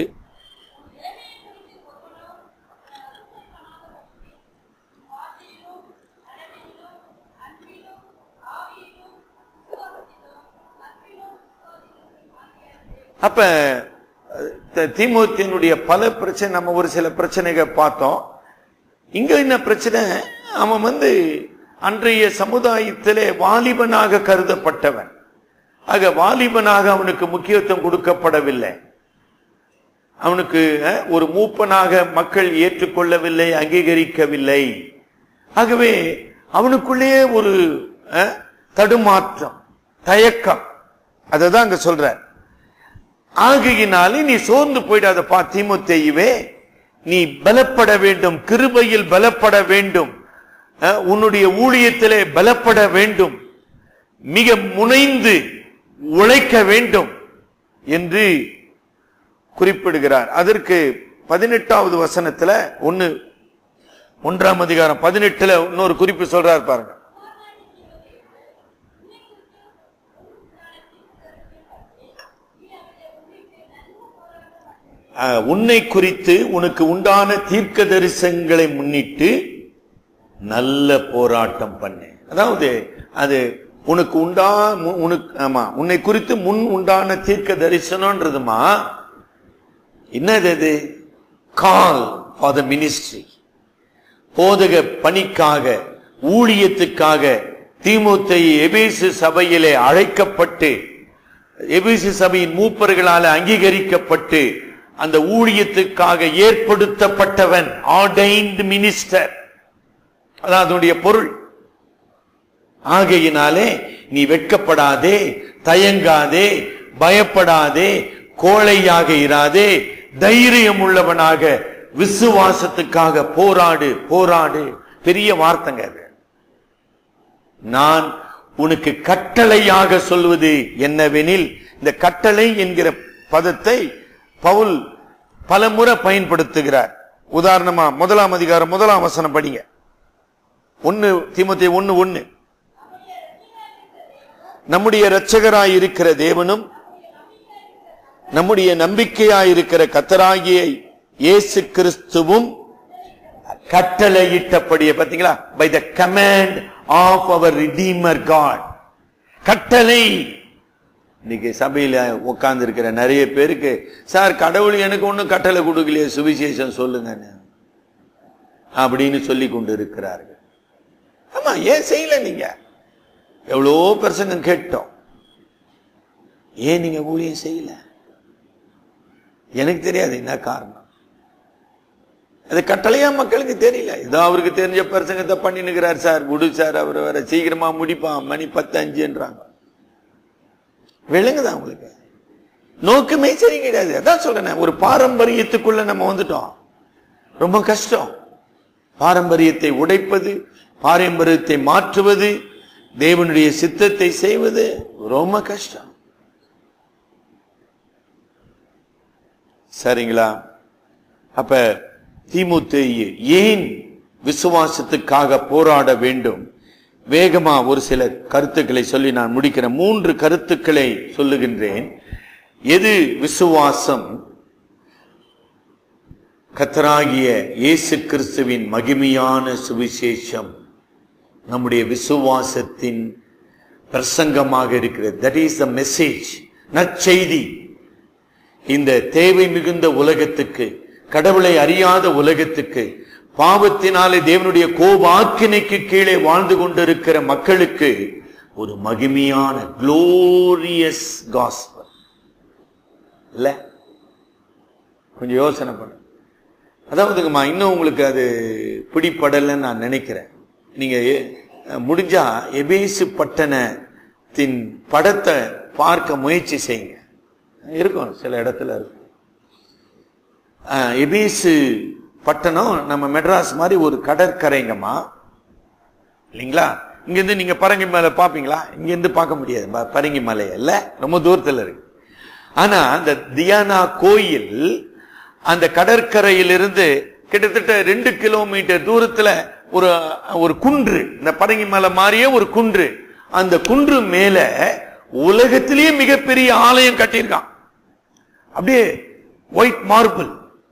அப்ப த- தீமோத்தேயனுடைய பல பிரச்சனை நம்ம ஒரு சில பிரச்சனைகள் பார்த்தோம் இங்க என்ன பிரச்சனை அவன் வந்து அன்றைய சமுதாயத்திலே வாலிபனாக கருதப்பட்டவன் ஆக வாலிபனாக அவனுக்கு முக்கியத்துவம் கொடுக்கப்படவில்லை அவனுக்கு அஹ், ஒரு மூப்பனாக மக்கள் ஏற்றுக்கொள்ளவில்லை அங்கீகரிக்கவில்லை ஆகவே அவனுக்குள்ளே ஒரு அஹ், தடுமாற்றம் தயக்கம் அதை தான் அங்க சொல்ற ஆகையினாலே நீ சோர்ந்து போயிடாதப்பா தீமுத்தேயுவே நீ பலப்பட வேண்டும் கிருபையில் பலப்பட வேண்டும் அஹ், உன்னுடைய ஊழியத்திலே பலப்பட வேண்டும் மிக முனைந்து உழைக்க வேண்டும் என்று குறிப்பிடுகிறார் அதற்கு பதினெட்டாவது வசனத்துல ஒன்னு ஒன்றாம் அதிகாரம் பதினெட்டுல இன்னொரு குறிப்பு சொல்றார் பாருங்க அஹ், உன்னை குறித்து உனக்கு உண்டான தீர்க்க தரிசனங்களை முன்னிட்டு நல்ல போராட்டம் பண்ணு அதாவது அது உனக்கு உண்டா மு- உனக்கு ஆமா உன்னை குறித்து முன் உண்டான தீர்க்க தரிசனம்ன்றதுமா என்னது அது கால் ஃபார் த மினிஸ்ட்ரி போதக பணிக்காக ஊழியத்துக்காக தீமுத்தை எபேசு சபையிலே அழைக்கப்பட்டு எபேசு சபையின் மூப்பர்களால் அங்கீகரிக்கப்பட்டு அந்த ஊழியத்துக்காக ஏற்படுத்தப்பட்டவன் ஆர்டைன்ட் மினிஸ்டர் அதான் அதனுடைய பொருள் ஆகையினாலே நீ வெட்கப்படாதே தயங்காதே பயப்படாதே கோழையாக இராதே தைரியம் உள்ளவனாக விசுவாசத்துக்காக போராடு போராடு பெரிய வார்த்தைங்க அது நான் உனக்கு கட்டளையாக சொல்வது என்னவெனில் இந்த கட்டளை என்கிற பதத்தை பவுல் பல முறை பயன்படுத்துகிறார் உதாரணமா முதலாம் அதிகாரம் முதலாம் வசனம் படிங்க ஒன்னு தீமோத்தே ஒன்னு ஒன்னு நம்முடைய இரட்சகராய் இருக்கிற தேவனும் நம்முடைய நம்பிக்கையாயிருக்கிற கத்தராகிய இயேசு கிறிஸ்துவும் கட்டளையிட்டபடியே பாத்தீங்களா by the command of our redeemer God கட்டளை இன்னைக்கு சபையில உட்கார்ந்து இருக்கிற நிறைய பேருக்கு சார் கடவுள் எனக்கு ஒண்ணும் கட்டளை கொடுக்கலையே சுவிசேஷம் சொல்லுங்க அப்படின்னு சொல்லி கொண்டு இருக்கிறார்கள் ஆமா ஏன் செய்யல நீங்க எவ்வளோ பிரசங்கம் கேட்டோம் ஏன் நீங்க ஊழியம் செய்யல எனக்கு தெரியாது என்ன காரணம் அது கட்டளையா மக்களுக்கு தெரியல ஏதோ அவருக்கு தெரிஞ்ச பிரசங்கத்தை பண்ணினுக்கிறார் சார் விடு சார் அவர் வேற சீக்கிரமா முடிப்பான் மணி பத்து அஞ்சுன்றாங்க விளங்குதா உங்களுக்கு நோக்கமே சரி கிடையாது அதான் சொல்றேன் ஒரு பாரம்பரியத்துக்குள்ள நம்ம வந்துட்டோம் ரொம்ப கஷ்டம் பாரம்பரியத்தை உடைப்பது பாரம்பரியத்தை மாற்றுவது தேவனுடைய சித்தத்தை செய்வது ரொம்ப கஷ்டம் சரிங்களா அப்ப தீமுத்தேயு ஏன் விசுவாசத்துக்காக போராட வேண்டும் வேகமா ஒரு சில கருத்துக்களை சொல்லி நான் முடிக்கிறேன் மூன்று கருத்துக்களை சொல்லுகின்றேன் எது விசுவாசம் கத்தராகிய இயேசு கிறிஸ்துவின் மகிமையான சுவிசேஷம் நம்முடைய விசுவாசத்தின் பிரசங்கமாக இருக்கிறது தட் இஸ் த மெசேஜ் நற்செய்தி இந்த தேவை மிகுந்த உலகத்துக்கு கடவுளை அறியாத உலகத்துக்கு பாவத்தினாலே தேவனுடைய கோபாக்கினைக்கு கீழே வாழ்ந்து கொண்டிருக்கிற மக்களுக்கு ஒரு மகிமையான குளோரியஸ் காஸ்பல் இல்ல கொஞ்சம் யோசனை பண்ண அதாவதுங்கம்மா இன்னும் உங்களுக்கு அது பிடிப்படலைன்னு நான் நினைக்கிறேன் நீங்க எ- முடிஞ்சா எபேசு பட்டணத்தின் படத்தை பார்க்க முயற்சி செய்யுங்க இருக்கும் சில இடத்துல இருக்கும் ஆஹ், எபேசு பட்டணம் நம்ம மெட்ராஸ் மாதிரி ஒரு கடற்கரைங்கம்மா இல்லைங்களா இங்கிருந்து நீங்க பரங்கி மலை பாப்பீங்களா இங்க இருந்து பார்க்க முடியாது ப- பரங்கி மலை இல்ல ரொம்ப தூரத்துல இருக்கு ஆனா அந்த தியானா கோயில் அந்த கடற்கரையிலிருந்து கிட்டத்தட்ட ரெண்டு கிலோமீட்டர் தூரத்துல ஒரு ஒரு குன்று இந்த பரங்கி மலை மாதிரியே ஒரு குன்று அந்த குன்று மேல உலகத்திலேயே மிகப்பெரிய ஆலயம் கட்டியிருக்கான் அப்படியே ஒயிட் மார்பிள்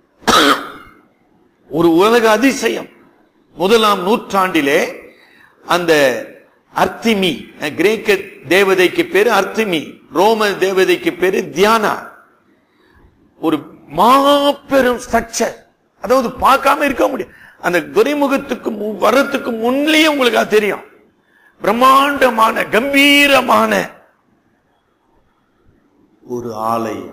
ஒரு உலக அதிசயம் முதலாம் நூற்றாண்டிலே அந்த அர்த்திமி அஹ், கிரேக்க தேவதைக்கு பேரு அர்த்திமி ரோம தேவதைக்கு பேரு தியானா ஒரு மாபெரும் ஸ்ட்ரக்சர் அதாவது பார்க்காம இருக்க முடியும் அந்த துறைமுகத்துக்கு மு- வர்றதுக்கு முன்லேயே உங்களுக்கு அது தெரியும் பிரம்மாண்டமான கம்பீரமான ஒரு ஆலயம்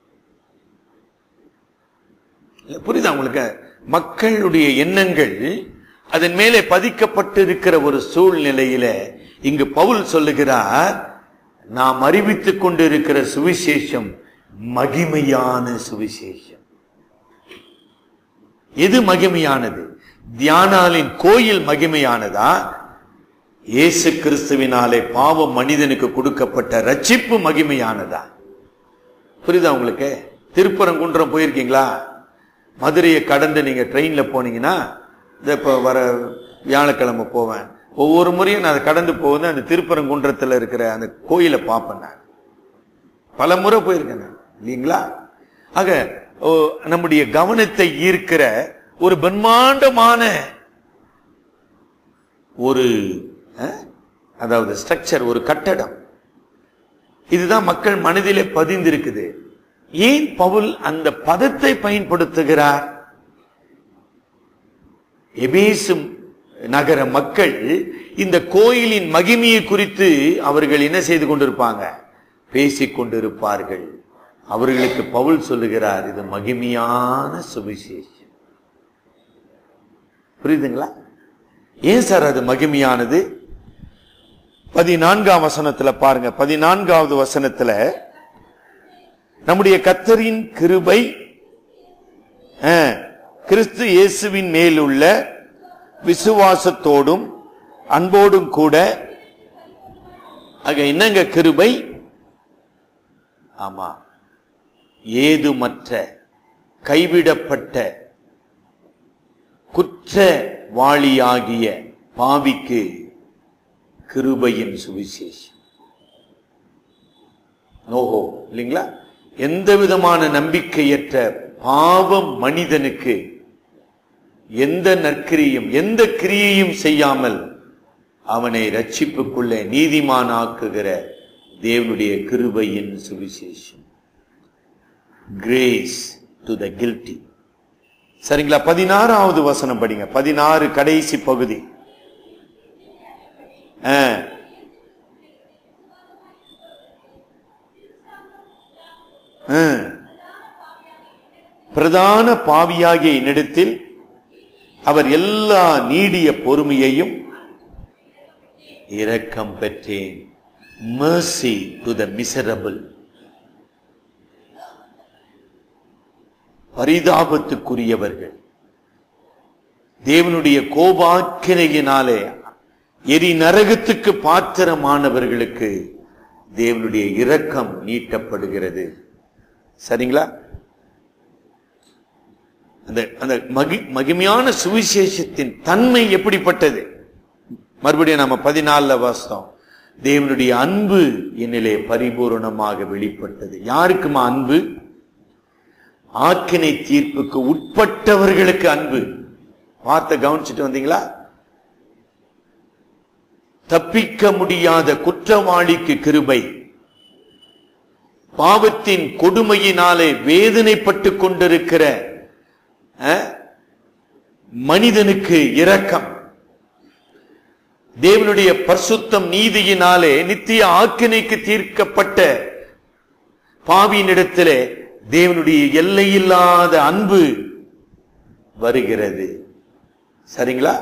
இல்ல, புரியுதா உங்களுக்கு மக்களுடைய எண்ணங்கள் அதன் மேலே பதிக்கப்பட்டிருக்கிற ஒரு சூழ்நிலையில இங்கு பவுல் சொல்லுகிறார் நாம் அறிவித்துக் கொண்டிருக்கிற சுவிசேஷம் மகிமையான சுவிசேஷம் எது மகிமையானது தியானாலின் கோயில் மகிமையானதா இயேசு கிறிஸ்துவினாலே பாவம் மனிதனுக்கு கொடுக்கப்பட்ட ரட்சிப்பு மகிமையானதா புரியுதா உங்களுக்கு திருப்பரங்குன்றம் போயிருக்கீங்களா மதுரையை கடந்து நீங்க ட்ரெயின்ல போனீங்கன்னா இந்த இப்போ வர வியாழக்கிழமை போவேன் ஒவ்வொரு முறையும் நான் அதை கடந்து போவது அந்த திருப்பரங்குன்றத்தில் இருக்கிற அந்த கோயிலை பார்ப்பேன் நான் பல முறை போயிருக்கேன் நான் இல்லைங்களா ஆக ஓ, நம்முடைய கவனத்தை ஈர்க்கிற ஒரு பிரம்மாண்டமான ஒரு அஹ், அதாவது ஸ்ட்ரக்சர் ஒரு கட்டடம் இதுதான் மக்கள் மனதிலே பதிந்திருக்குது ஏன் பவுல் அந்த பதத்தை பயன்படுத்துகிறார் எபேசு நகர மக்கள் இந்த கோயிலின் மகிமையை குறித்து அவர்கள் என்ன செய்து கொண்டிருப்பாங்க பேசிக் கொண்டிருப்பார்கள் அவர்களுக்கு பவுல் சொல்லுகிறார் இது மகிமையான சுவிசேஷம் புரியுதுங்களா ஏன் சார் அது மகிமையானது பதினான்காம் வசனத்துல பாருங்க பதினான்காவது வசனத்துல நம்முடைய கத்தரின் கிருபை அஹ், கிறிஸ்து இயேசுவின் மேலுள்ள விசுவாசத்தோடும் அன்போடும் கூட ஆக என்னங்க கிருபை ஆமா ஏதுமற்ற கைவிடப்பட்ட குற்றவாளியாகிய பாவிக்கு கிருபையின் சுவிசேஷம் நோஹோ இல்லைங்களா எந்த விதமான நம்பிக்கையற்ற பாவம் மனிதனுக்கு எந்த நற்கிரியும் எந்த கிரியையும் செய்யாமல் அவனை ரட்சிப்புக்குள்ளே நீதிமானாக்குகிற தேவனுடைய கிருபையின் சுவிசேஷம் கிரேஸ் டு த கில்ட்டி சரிங்களா பதினாறாவது வசனம் படிங்க பதினாறு கடைசி பகுதி ஆ. ஆ. பிரதான பாவியாகிய என்னிடத்தில் அவர் எல்லா நீடிய பொறுமையையும் இரக்கம் பெற்றேன் mercy டு த miserable பரிதாபத்துக்குரியவர்கள் தேவனுடைய கோபாக்கினையினாலே எரி நரகத்துக்கு பாத்திரமானவர்களுக்கு தேவனுடைய இரக்கம் நீட்டப்படுகிறது சரிங்களா அந்த அந்த மகி மகிமையான சுவிசேஷத்தின் தன்மை எப்படிப்பட்டது மறுபடியும் நம்ம பதினாலுல வாசம் தேவனுடைய அன்பு என்னிலே பரிபூரணமாக வெளிப்பட்டது யாருக்குமா அன்பு ஆக்கினை தீர்ப்புக்கு உட்பட்டவர்களுக்கு அன்பு வார்த்தை கவனிச்சுட்டு வந்தீங்களா தப்பிக்க முடியாத குற்றவாளிக்கு கிருபை பாவத்தின் கொடுமையினாலே வேதனைப்பட்டு கொண்டிருக்கிற அஹ், மனிதனுக்கு இரக்கம் தேவனுடைய பரிசுத்தம் நீதியினாலே நித்திய ஆக்கினைக்கு தீர்க்கப்பட்ட பாவியினிடத்திலே தேவனுடைய எல்லையில்லாத அன்பு வருகிறது சரிங்களா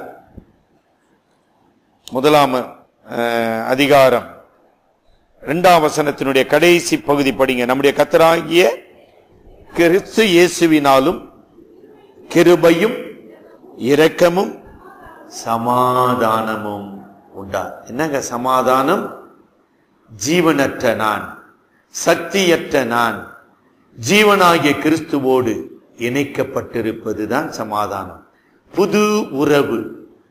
முதலாம் அஹ், அதிகாரம் இரண்டாம் வசனத்தினுடைய கடைசி பகுதி படிங்க நம்முடைய கத்தராகிய கிறிஸ்து இயேசுவினாலும் கிருபையும் இரக்கமும் சமாதானமும் உண்டா என்னங்க சமாதானம் ஜீவனற்ற நான் சக்தியற்ற நான் ஜீவனாகிய கிறிஸ்துவோடு இணைக்கப்பட்டிருப்பதுதான் சமாதானம் புது உறவு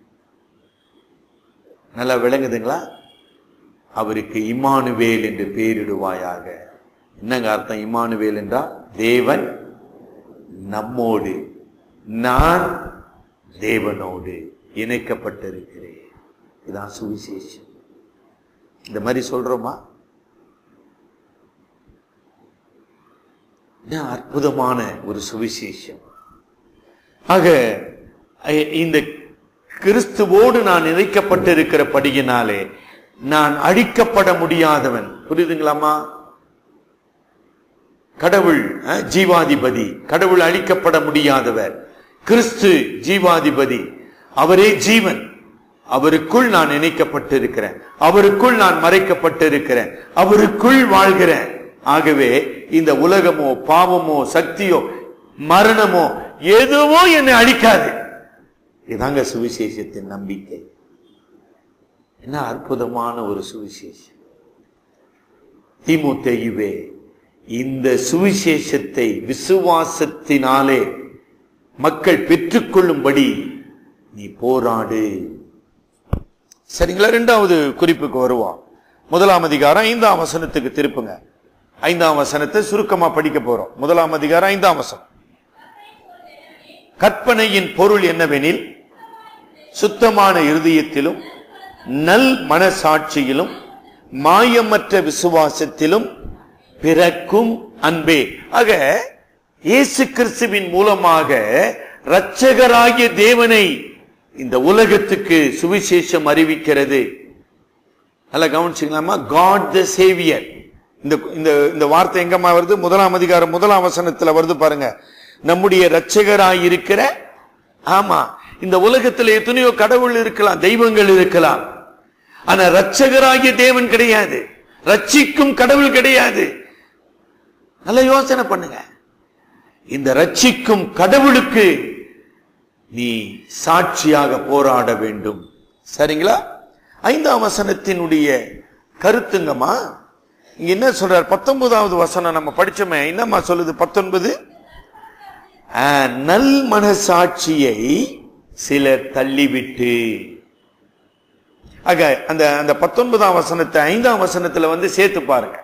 நல்லா விளங்குதுங்களா அவருக்கு இம்மானுவேல் என்று பெயரிடுவாயாக என்னங்க அர்த்தம் இம்மானுவேல் என்றால் தேவன் நம்மோடு நான் தேவனோடு இணைக்கப்பட்டிருக்கிறேன் இதான் சுவிசேஷம் இந்த மாதிரி சொல்றோமா என்ன அற்புதமான ஒரு சுவிசேஷம் ஆக ஐ- இந்த கிறிஸ்துவோடு நான் இணைக்கப்பட்டிருக்கிற படியினாலே நான் அழிக்கப்பட முடியாதவன் புரியுதுங்களாமா கடவுள் அஹ், ஜீவாதிபதி கடவுள் அழிக்கப்பட முடியாதவர் கிறிஸ்து ஜீவாதிபதி அவரே ஜீவன் அவருக்குள் நான் இணைக்கப்பட்டிருக்கிறேன் அவருக்குள் நான் மறைக்கப்பட்டிருக்கிறேன் அவருக்குள் வாழ்கிறேன் ஆகவே இந்த உலகமோ பாவமோ சக்தியோ மரணமோ எதுவோ என்னை அழிக்காது இதாங்க சுவிசேஷத்தின் நம்பிக்கை என்ன அற்புதமான ஒரு சுவிசேஷம் தீமுத்தையுவே இந்த சுவிசேஷத்தை விசுவாசத்தினாலே மக்கள் பெற்றுக்கொள்ளும்படி நீ போராடு சரிங்களா இரண்டாவது குறிப்புக்கு வருவோம் முதலாம் அதிகாரம் ஐந்தாம் வசனத்துக்கு திருப்புங்க ஐந்தாம் வசனத்தை சுருக்கமா படிக்க போறோம் முதலாம் அதிகாரம் ஐந்தாம் வசனம் கற்பனையின் பொருள் என்னவெனில் சுத்தமான இருதயத்திலும் நல் மனசாட்சியிலும் மாயமற்ற விசுவாசத்திலும் பிறக்கும் அன்பே ஆக இயேசு கிறிஸ்துவின் மூலமாக இரட்சகராகிய தேவனை இந்த உலகத்துக்கு சுவிசேஷம் அறிவிக்கிறது நல்லா கவனிச்சுக்கலாமா காட் த சேவியர் இந்த இந்த இந்த வார்த்தை எங்கம்மா வருது முதலாம் அதிகாரம் முதலாம் வசனத்துல வருது பாருங்க நம்முடைய இரட்சகராய் இருக்கிற ஆமா இந்த உலகத்துல எத்தனையோ கடவுள் இருக்கலாம் தெய்வங்கள் இருக்கலாம் ஆனா இரட்சகராகிய தேவன் கிடையாது ரட்சிக்கும் கடவுள் கிடையாது நல்ல யோசனை பண்ணுங்க இந்த ரட்சிக்கும் கடவுளுக்கு நீ சாட்சியாக போராட வேண்டும் சரிங்களா ஐந்தாம் வசனத்தினுடைய கருத்துங்கம்மா இங்க என்ன சொல்றார் பத்தொன்பதாவது வசனம் நம்ம படிச்சோமே என்னம்மா சொல்லுது பத்தொன்பது ஆஹ், நல் மனசாட்சியை சிலர் தள்ளிவிட்டு ஆக அந்த அந்த பத்தொன்பதாம் வசனத்தை ஐந்தாம் வசனத்துல வந்து சேர்த்து பாருங்க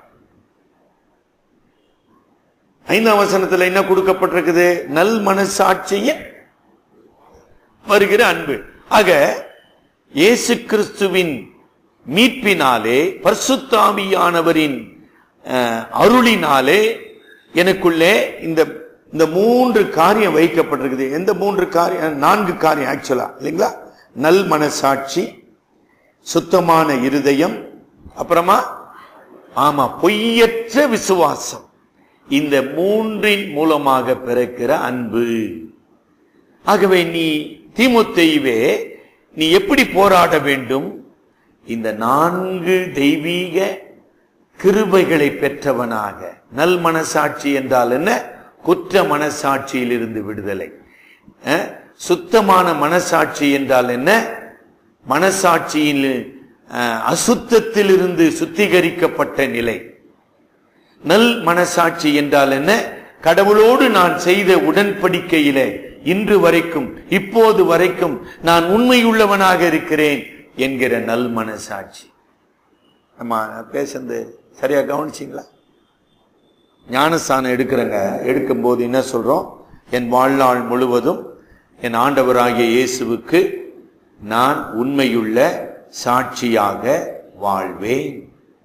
ஐந்தாம் வசனத்துல என்ன கொடுக்கப்பட்டிருக்குது நல் மனசாட்சியின் வருகிற அன்பு ஆக இயேசு கிறிஸ்துவின் மீட்பினாலே பரிசுத்தாவியானவரின் அஹ், அருளினாலே எனக்குள்ளே இந்த இந்த மூன்று காரியம் வைக்கப்பட்டிருக்குது எந்த மூன்று காரியம் நான்கு காரியம் ஆக்சுவலா இல்லைங்களா நல் மனசாட்சி சுத்தமான இருதயம் அப்புறமா ஆமா பொய்யற்ற விசுவாசம் இந்த மூன்றின் மூலமாக பிறக்கிற அன்பு ஆகவே நீ தீமுத்தைவே நீ எப்படி போராட வேண்டும் இந்த நான்கு தெய்வீக கிருபைகளை பெற்றவனாக நல் மனசாட்சி என்றால் என்ன குற்ற மனசாட்சியில் இருந்து விடுதலை அஹ், சுத்தமான மனசாட்சி என்றால் என்ன மனசாட்சியில் அஹ், அசுத்தத்திலிருந்து சுத்திகரிக்கப்பட்ட நிலை நல் மனசாட்சி என்றால் என்ன கடவுளோடு நான் செய்த உடன்படிக்கையிலே இன்று வரைக்கும் இப்போது வரைக்கும் நான் உண்மையுள்ளவனாக இருக்கிறேன் என்கிற நல் மனசாட்சி நம்ம பேசுறது சரியா கவனிச்சிங்களா ஞானஸ்தானம் எடுக்கிறங்க எடுக்கும்போது என்ன சொல்றோம் என் வாழ்நாள் முழுவதும் என் ஆண்டவராகிய இயேசுவுக்கு நான் உண்மையுள்ள சாட்சியாக வாழ்வேன்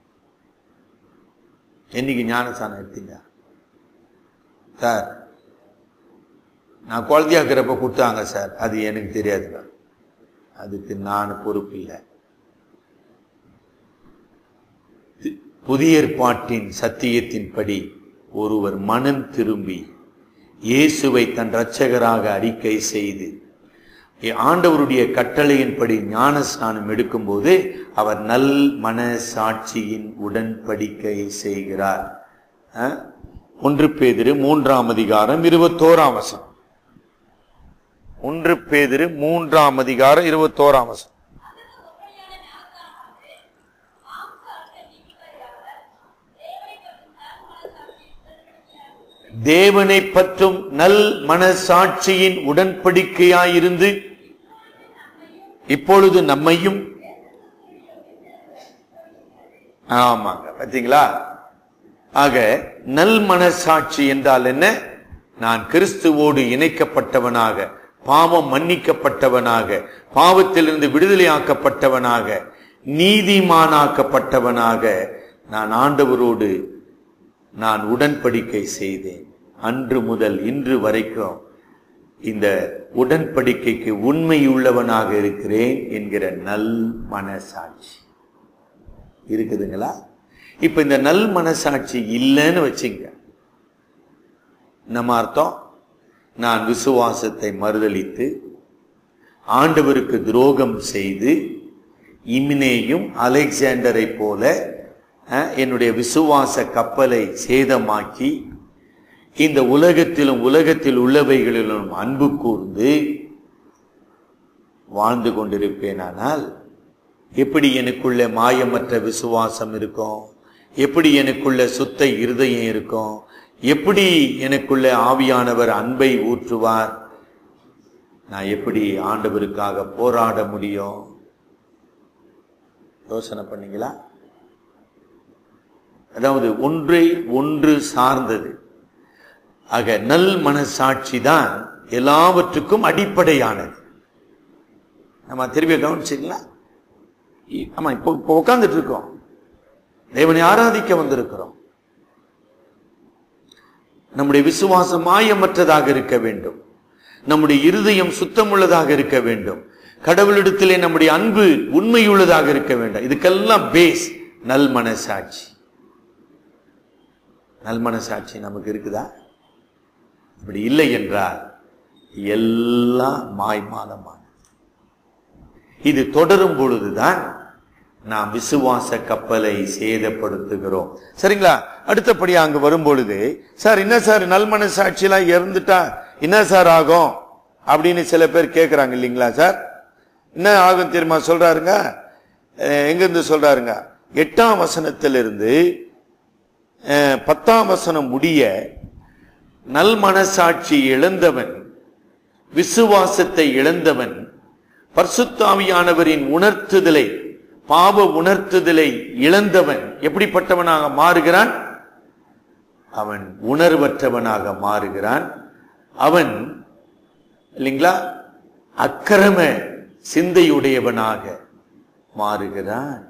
என்னைக்கு ஞானஸ்தானம் எடுத்தீங்க சார் நான் குழந்தையா இருக்கிறப்ப கொடுத்தாங்க சார் அது எனக்கு தெரியாதுங்க அதுக்கு நான் பொறுப்பு இல்லை தி- புதிய ஏற்பாட்டின் சத்தியத்தின்படி ஒருவர் மனம் திரும்பி இயேசுவை தன் இரட்சகராக அறிக்கை செய்து இ- ஆண்டவருடைய கட்டளையின்படி ஞானஸ்நானம் எடுக்கும்போது அவர் நல் மனசாட்சியின் உடன்படிக்கை செய்கிறார் அஹ்? ஒன்று பேதிரு மூன்றாம் அதிகாரம் இருபத்தோராம் வசனம் ஒன்று பேதிரு மூன்றாம் அதிகாரம் இருபத்தோராம் வசனம் தேவனை பற்றும் நல் மனசாட்சியின் உடன்படிக்கையாயிருந்து இப்பொழுது நம்மையும் ஆமாங்க பாத்தீங்களா ஆக நல் மனசாட்சி என்றால் என்ன நான் கிறிஸ்துவோடு இணைக்கப்பட்டவனாக பாவம் மன்னிக்கப்பட்டவனாக பாவத்திலிருந்து விடுதலையாக்கப்பட்டவனாக நீதிமானாக்கப்பட்டவனாக நான் ஆண்டவரோடு நான் உடன்படிக்கை செய்தேன் அன்று முதல் இன்று வரைக்கும் இந்த உடன்படிக்கைக்கு உண்மையுள்ளவனாக இருக்கிறேன் என்கிற நல் மனசாட்சி இருக்குதுங்களா இப்ப இந்த நல் மனசாட்சி இல்லைன்னு வச்சுங்க நம்ம அர்த்தம் நான் விசுவாசத்தை மறுதலித்து ஆண்டவருக்கு துரோகம் செய்து இமினேயும் அலெக்சாண்டரை போல அஹ், என்னுடைய விசுவாச கப்பலை சேதமாக்கி இந்த உலகத்திலும் உலகத்தில் உள்ளவைகளிலும் அன்பு கூர்ந்து வாழ்ந்து கொண்டிருப்பேனானால் எப்படி எனக்குள்ள மாயமற்ற விசுவாசம் இருக்கும் எப்படி எனக்குள்ள சுத்த இருதயம் இருக்கும் எப்படி எனக்குள்ள ஆவியானவர் அன்பை ஊற்றுவார் நான் எப்படி ஆண்டவருக்காக போராட முடியும் யோசனை பண்ணீங்களா அதாவது ஒன்றை ஒன்று சார்ந்தது ஆக நல் மனசாட்சி தான் எல்லாவற்றுக்கும் அடிப்படையானது நம்ம திரும்பி கவனிச்சிங்களா இ- ஆமா இப்போ இப்போ உட்கார்ந்துட்டு இருக்கோம் தேவனை ஆராதிக்க வந்திருக்கிறோம் நம்முடைய விசுவாசம் மாயமற்றதாக இருக்க வேண்டும் நம்முடைய இருதயம் சுத்தமுள்ளதாக இருக்க வேண்டும் கடவுளிடத்திலே நம்முடைய அன்பு உண்மையுள்ளதாக இருக்க வேண்டும் இதுக்கெல்லாம் பேஸ் நல் மனசாட்சி நல் மனசாட்சி நமக்கு இருக்குதா அப்படி இல்லை என்றால் எல்லாம் மாய்மாலமான இது தொடரும் பொழுதுதான் நாம் விசுவாச கப்பலை சேதப்படுத்துகிறோம் சரிங்களா அடுத்தபடி அங்க வரும் பொழுது சார் என்ன சார் நல் மனசாட்சியெல்லாம் இறந்துட்டா என்ன சார் ஆகும் அப்படின்னு சில பேர் கேட்கறாங்க இல்லைங்களா சார் என்ன ஆகும் தெரியுமா சொல்றாருங்க அஹ் எங்கிருந்து சொல்றாருங்க எட்டாம் வசனத்திலிருந்து அஹ், பத்தாம் வசனம் முடிய நல் மனசாட்சி இழந்தவன் விசுவாசத்தை இழந்தவன் பரிசுத்தாவியானவரின் உணர்த்துதலை பாவ உணர்த்துதலை இழந்தவன் எப்படிப்பட்டவனாக மாறுகிறான் அவன் உணர்வற்றவனாக மாறுகிறான் அவன் இல்லைங்களா அக்கிரம சிந்தையுடையவனாக மாறுகிறான்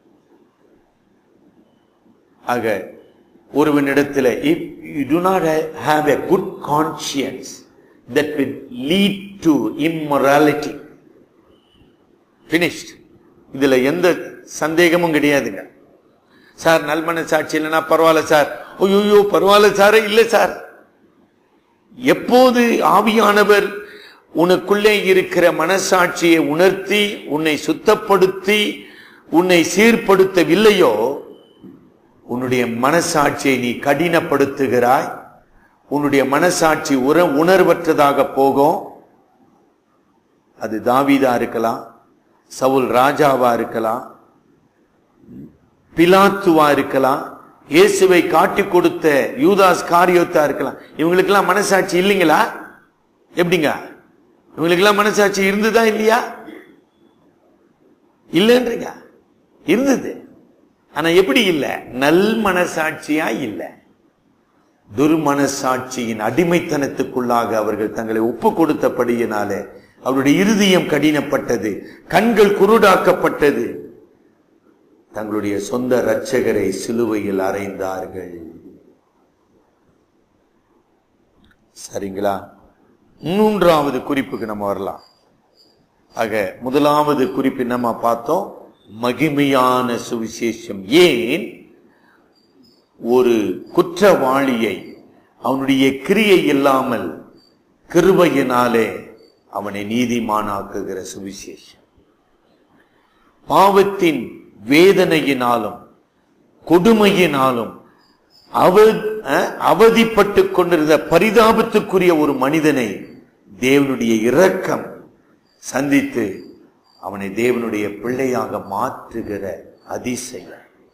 ஆக ஒருவனிடத்தில் if you do not ha- have a good conscience that will lead to immorality finished இதுல எந்த சந்தேகமும் கிடையாதுங்க சார் நல்மன சாட்சி இல்லைன்னா பரவாயில்ல சார் ஐயோ பரவாயில்ல சார் இல்ல சார் எப்போது ஆவியானவர் உனக்குள்ளே இருக்கிற மனசாட்சியை உணர்த்தி உன்னை சுத்தப்படுத்தி உன்னை சீர்படுத்தவில்லையோ உன்னுடைய மனசாட்சியை நீ கடினப்படுத்துகிறாய் உன்னுடைய மனசாட்சி உற உணர்வற்றதாக போகும் அது தாவீதா இருக்கலாம் சவுல் ராஜாவா இருக்கலாம் பிலாத்துவா இருக்கலாம் இயேசுவை காட்டி கொடுத்த யூதாஸ் காரியோத்தா இருக்கலாம் இவங்களுக்கெல்லாம் மனசாட்சி இல்லைங்களா எப்படிங்க இவங்களுக்கெல்லாம் மனசாட்சி இருந்துதா இல்லையா இல்லைன்றீங்க இருந்தது ஆனா எப்படி இல்ல நல் மனசாட்சியா இல்ல துர்மனசாட்சியின் அடிமைத்தனத்துக்குள்ளாக அவர்கள் தங்களை ஒப்பு கொடுத்தபடியினாலே அவருடைய இருதயம் கடினப்பட்டது கண்கள் குருடாக்கப்பட்டது தங்களுடைய சொந்த இரட்சகரை சிலுவையில் அறைந்தார்கள் சரிங்களா மூன்றாவது குறிப்புக்கு நம்ம வரலாம் ஆக முதலாவது குறிப்பு நம்ம பார்த்தோம் மகிமையான சுவிசேஷம் ஏன் ஒரு குற்றவாளியை அவனுடைய கிரியை இல்லாமல் கிருபையினாலே அவனை நீதிமானாக்குகிற சுவிசேஷம் பாவத்தின் வேதனையினாலும் கொடுமையினாலும் அவ அஹ், அவதிப்பட்டு கொண்டிருந்த பரிதாபத்துக்குரிய ஒரு மனிதனை தேவனுடைய இரக்கம் சந்தித்து அவனை தேவனுடைய பிள்ளையாக மாற்றுகிற அதிசயம்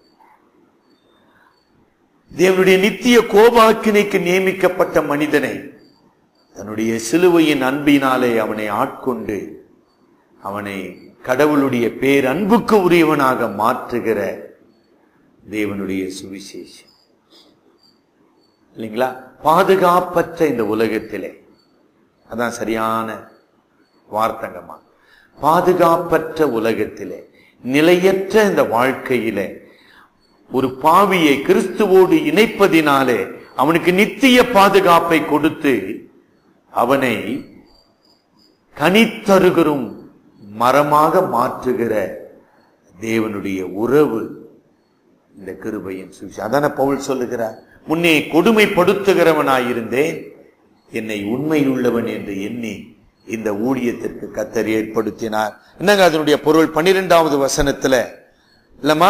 தேவனுடைய நித்திய கோபாக்கினைக்கு நியமிக்கப்பட்ட மனிதனை தன்னுடைய சிலுவையின் அன்பினாலே அவனை ஆட்கொண்டு அவனை கடவுளுடைய பேரன்புக்கு உரியவனாக மாற்றுகிற தேவனுடைய சுவிசேஷம் இல்லைங்களா பாதுகாப்பற்ற இந்த உலகத்திலே அதான் சரியான வார்த்தங்கம்மா பாதுகாப்பற்ற உலகத்திலே நிலையற்ற இந்த வாழ்க்கையிலே ஒரு பாவியை கிறிஸ்துவோடு இணைப்பதினாலே அவனுக்கு நித்திய பாதுகாப்பை கொடுத்து அவனை கனித்தருகரும் மரமாக மாற்றுகிற தேவனுடைய உறவு இந்த கிருபையின் சுவிசேஷம் அதான பவுல் சொல்லுகிறார் முன்னே கொடுமைப்படுத்துகிறவனாயிருந்தேன் என்னை உண்மையுள்ளவன் என்று எண்ணி இந்த ஊழியத்திற்கு கத்தர் ஏற்படுத்தினார் என்னங்க அதனுடைய பொருள் பன்னிரெண்டாவது வசனத்துல இல்லம்மா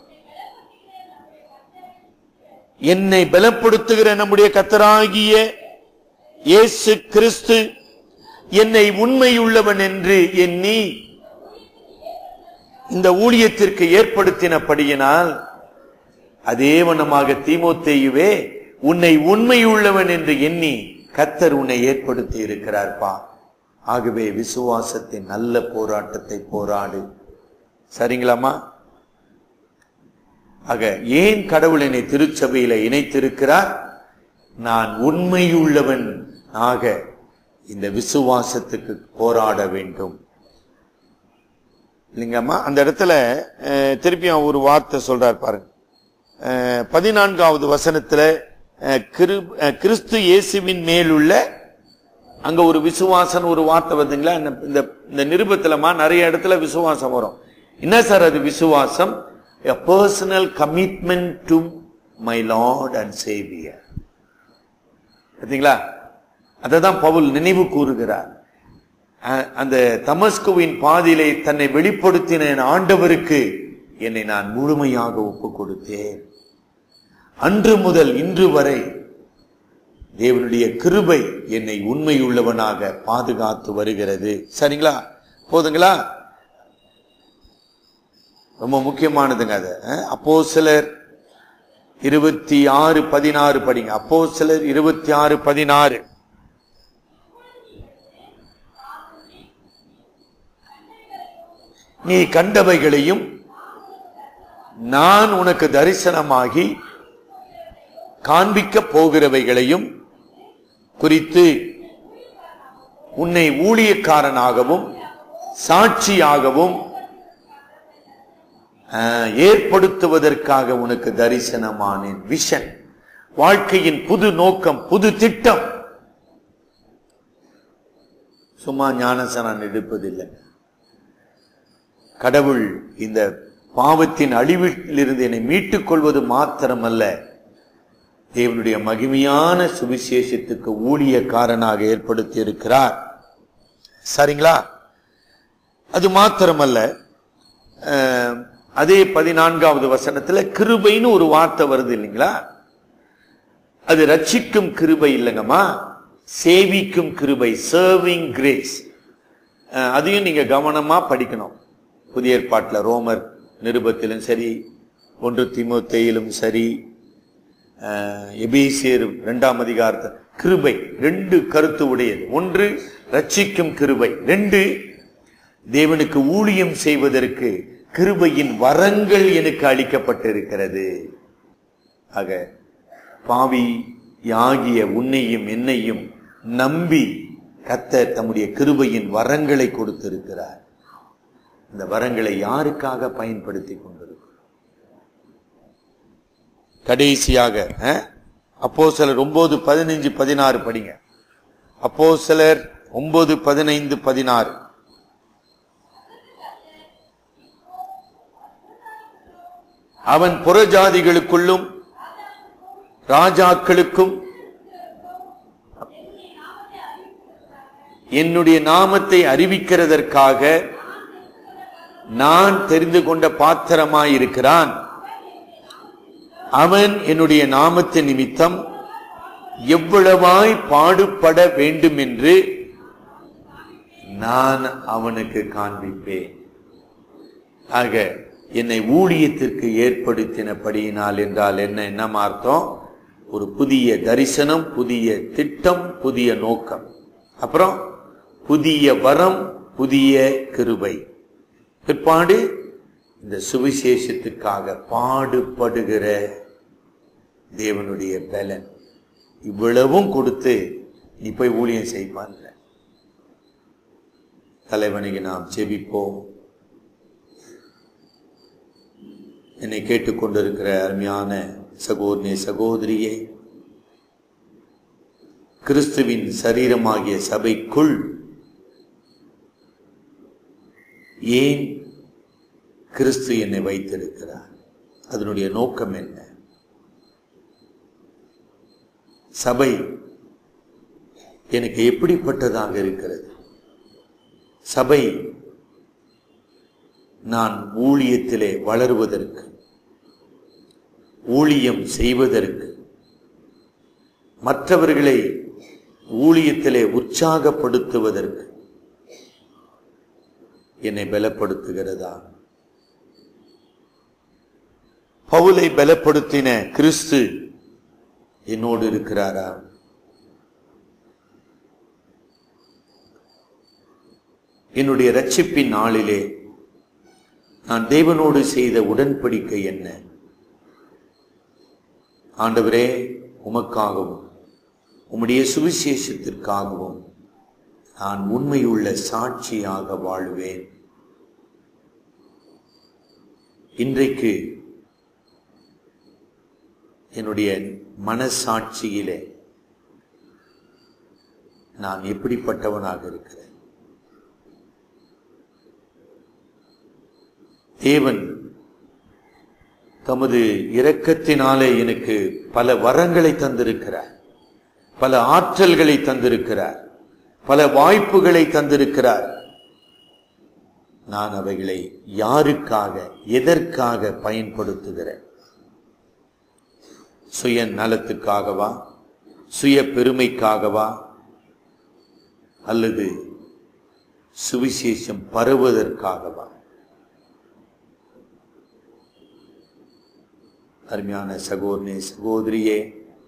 என்னை பலப்படுத்துகிற நம்முடைய கத்தராகிய இயேசு கிறிஸ்து என்னை உண்மையுள்ளவன் என்று எண்ணி இந்த ஊழியத்திற்கு ஏற்படுத்தினபடியினால் அதே வண்ணமாக தீமோத்தேயுவே உன்னை உண்மையுள்ளவன் என்று எண்ணி கத்தர் உன்னை ஏற்படுத்தி இருக்கிறார்ப்பா ஆகவே விசுவாசத்தின் நல்ல போராட்டத்தை போராடு சரிங்களாமா ஆக ஏன் கடவுள் என்னை திருச்சபையில இணைத்திருக்கிறார் நான் உண்மையுள்ளவன் ஆக இந்த விசுவாசத்துக்கு போராட வேண்டும் இல்லைங்கம்மா அந்த இடத்துல அஹ், திருப்பியும் ஒரு வார்த்தை சொல்றார் பாருங்க அஹ், பதினான்காவது வசனத்துல அஹ், கிரு- அஹ், கிறிஸ்து இயேசுவின் மேலுள்ள அங்க ஒரு விசுவாசம் ஒரு வார்த்தை வருதுங்களா இந்த- இந்த இந்த நிருபத்திலமா நிறைய இடத்துல விசுவாசம் வரும் என்ன சார் அது விசுவாசம் a personal commitment to my lord and savior பார்த்தீங்களா அதை தான் பவுல் நினைவு கூறுகிறார் அஹ், அந்த தமஸ்குவின் பாதியிலே தன்னை வெளிப்படுத்தின என் ஆண்டவருக்கு என்னை நான் முழுமையாக ஒப்பு கொடுத்தேன் அன்று முதல் இன்று வரை தேவனுடைய கிருபை என்னை உண்மையுள்ளவனாக பாதுகாத்து வருகிறது சரிங்களா போதுங்களா ரொம்ப முக்கியமானதுங்க அது அப்போ சிலர் இருபத்தி ஆறு பதினாறு படிங்க அப்போ சிலர் இருபத்தி ஆறு பதினாறு நீ கண்டவைகளையும் நான் உனக்கு தரிசனமாகி காண்பிக்க போகிறவைகளையும் குறித்து உன்னை ஊழியக்காரனாகவும் சாட்சியாகவும் ஆஹ், ஏற்படுத்துவதற்காக உனக்கு தரிசனமானேன் விஷன் வாழ்க்கையின் புது நோக்கம் புது திட்டம் சும்மா ஞானசனம் எடுப்பதில்லை கடவுள் இந்த பாவத்தின் அழிவிலிருந்து என்னை மீட்டுக் கொள்வது மாத்திரமல்ல தேவனுடைய மகிமையான சுவிசேஷத்துக்கு ஊழியக்காரனாக ஏற்படுத்தி இருக்கிறார் சரிங்களா அது மாத்திரமல்ல அஹ், அதே பதினான்காவது வசனத்துல கிருபைன்னு ஒரு வார்த்தை வருது இல்லைங்களா அது ரட்சிக்கும் கிருபை இல்லைங்கம்மா சேவிக்கும் கிருபை சர்விங் கிரேஸ் அதையும் நீங்க கவனமா படிக்கணும் புதிய ஏற்பாட்டில் ரோமர் நிருபத்திலும் சரி ஒன்று திமுத்தையிலும் சரி அஹ், எபேசியர் இரண்டாம் அதிகாரத்தில் கிருபை ரெண்டு கருத்து உடையது ஒன்று ரட்சிக்கும் கிருபை ரெண்டு தேவனுக்கு ஊழியம் செய்வதற்கு கிருபையின் வரங்கள் எனக்கு அளிக்கப்பட்டிருக்கிறது ஆக பாவி யாகிய உன்னையும் என்னையும் நம்பி கத்தர் தம்முடைய கிருபையின் வரங்களை கொடுத்திருக்கிறார் இந்த வரங்களை யாருக்காக பயன்படுத்தி கொண்டிருக்கிறோம் கடைசியாக அப்போ சிலர் ஒன்பது பதினஞ்சு பதினாறு படிங்க அப்போ சிலர் ஒன்பது பதினைந்து பதினாறு அவன் புறஜாதிகளுக்குள்ளும் ராஜாக்களுக்கும் என்னுடைய நாமத்தை அறிவிக்கிறதற்காக நான் தெரிந்து கொண்ட பாத்திரமாயிருக்கிறான் அவன் என்னுடைய நாமத்தின் நிமித்தம் எவ்வளவாய் பாடுபட வேண்டும் என்று நான் அவனுக்கு காண்பிப்பேன் ஆக என்னை ஊழியத்திற்கு ஏற்படுத்தினபடியினால் என்றால் என்ன என்ன அர்த்தம் ஒரு புதிய தரிசனம் புதிய திட்டம் புதிய நோக்கம் அப்புறம் புதிய வரம் புதிய கிருபை பிற்பாடு இந்த சுவிசேஷத்துக்காக பாடுபடுகிற தேவனுடைய பலன் இவ்வளவும் கொடுத்து நீ போய் ஊழியம் செய்வான் தலைவனுக்கு நாம் செபிப்போம் என்னை கேட்டுக்கொண்டிருக்கிற அருமையான சகோதரி சகோதரியே கிறிஸ்துவின் சரீரமாகிய சபைக்குள் ஏன் கிறிஸ்து என்னை வைத்திருக்கிறார் அதனுடைய நோக்கம் என்ன சபை எனக்கு எப்படிப்பட்டதாக இருக்கிறது சபை நான் ஊழியத்திலே வளருவதற்கு ஊழியம் செய்வதற்கு மற்றவர்களை ஊழியத்திலே உற்சாகப்படுத்துவதற்கு என்னை பலப்படுத்துகிறதா பவுலை பலப்படுத்தின கிறிஸ்து என்னோடு இருக்கிறாரா என்னுடைய ரட்சிப்பின் நாளிலே நான் தேவனோடு செய்த உடன்படிக்கை என்ன ஆண்டவரே உமக்காகவும் உம்முடைய சுவிசேஷத்திற்காகவும் நான் உண்மையுள்ள சாட்சியாக வாழ்வேன் இன்றைக்கு என்னுடைய மனசாட்சியிலே நான் எப்படிப்பட்டவனாக இருக்கிறேன் தேவன் தமது இரக்கத்தினாலே எனக்கு பல வரங்களை தந்திருக்கிறார் பல ஆற்றல்களை தந்திருக்கிறார் பல வாய்ப்புகளை தந்திருக்கிறார் நான் அவைகளை யாருக்காக எதற்காக பயன்படுத்துகிறேன் சுய நலத்துக்காகவா சுய பெருமைக்காகவா அல்லது சுவிசேஷம் பரவுவதற்காகவா அருமையான சகோதரனே சகோதரியே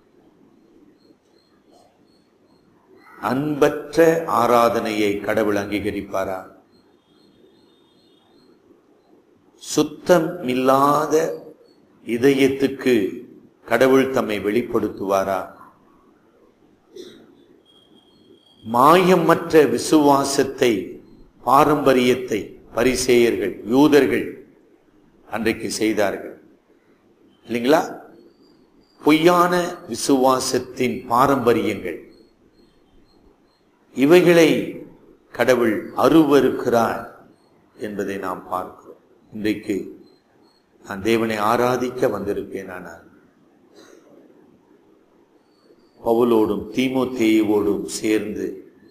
அன்பற்ற ஆராதனையை கடவுள் அங்கீகரிப்பாரா சுத்தம் இல்லாத இதயத்துக்கு கடவுள் தம்மை வெளிப்படுத்துவாரா மாயமற்ற விசுவாசத்தை பாரம்பரியத்தை பரிசேயர்கள் யூதர்கள் அன்றைக்கு செய்தார்கள் இல்லைங்களா பொய்யான விசுவாசத்தின் பாரம்பரியங்கள் இவைகளை கடவுள் அருவருக்கிறார் என்பதை நாம் பார்க்கிறோம் இன்றைக்கு நான் தேவனை ஆராதிக்க வந்திருப்பேன் ஆனால் பவுலோடும் தீமோத்தேயோடும் சேர்ந்து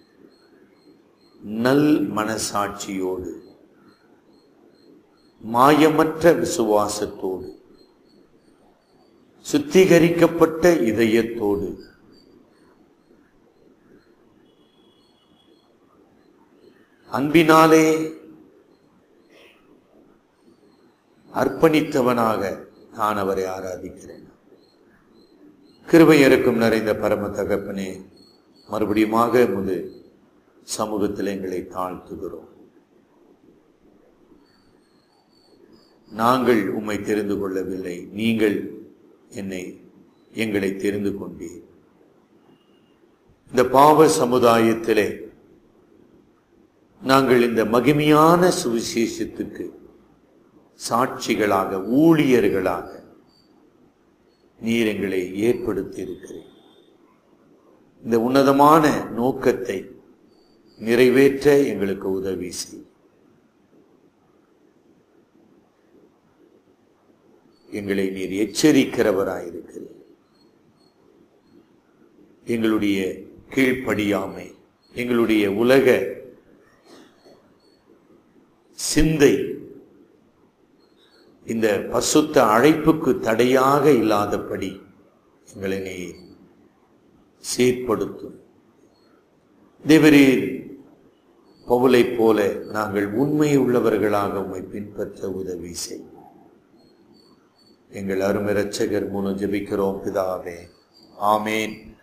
நல் மனசாட்சியோடு மாயமற்ற விசுவாசத்தோடு சுத்திகரிக்கப்பட்ட இதயத்தோடு அன்பினாலே அர்ப்பணித்தவனாக நான் அவரை ஆராதிக்கிறேன் கிருபை இறக்கும் நிறைந்த பரம தகப்பனே மறுபடியுமாக முது சமூகத்தில் எங்களை தாழ்த்துகிறோம் நாங்கள் உம்மை தெரிந்து கொள்ளவில்லை நீங்கள் என்னை எங்களை தெரிந்து கொண்டீர் இந்த பாவ சமுதாயத்திலே நாங்கள் இந்த மகிமையான சுவிசேஷத்துக்கு சாட்சிகளாக ஊழியர்களாக நீர் எங்களை ஏற்படுத்தி இருக்கிறேன் இந்த உன்னதமான நோக்கத்தை நிறைவேற்ற எங்களுக்கு உதவி செய் எங்களை நீர் எச்சரிக்கிறவராயிருக்கிறீர் எங்களுடைய கீழ்ப்படியாமை எங்களுடைய உலக சிந்தை இந்த பசுத்த அழைப்புக்கு தடையாக இல்லாதபடி எங்களை நீ சீர்படுத்தும் தேவரீர் பவுலைப் போல நாங்கள் உண்மை உள்ளவர்களாக உம்மை பின்பற்ற உதவி செய்யும் எங்கள் அருமை இரட்சகர் மூலம் ஜெபிக்கிறோம் பிதாவே ஆமேன்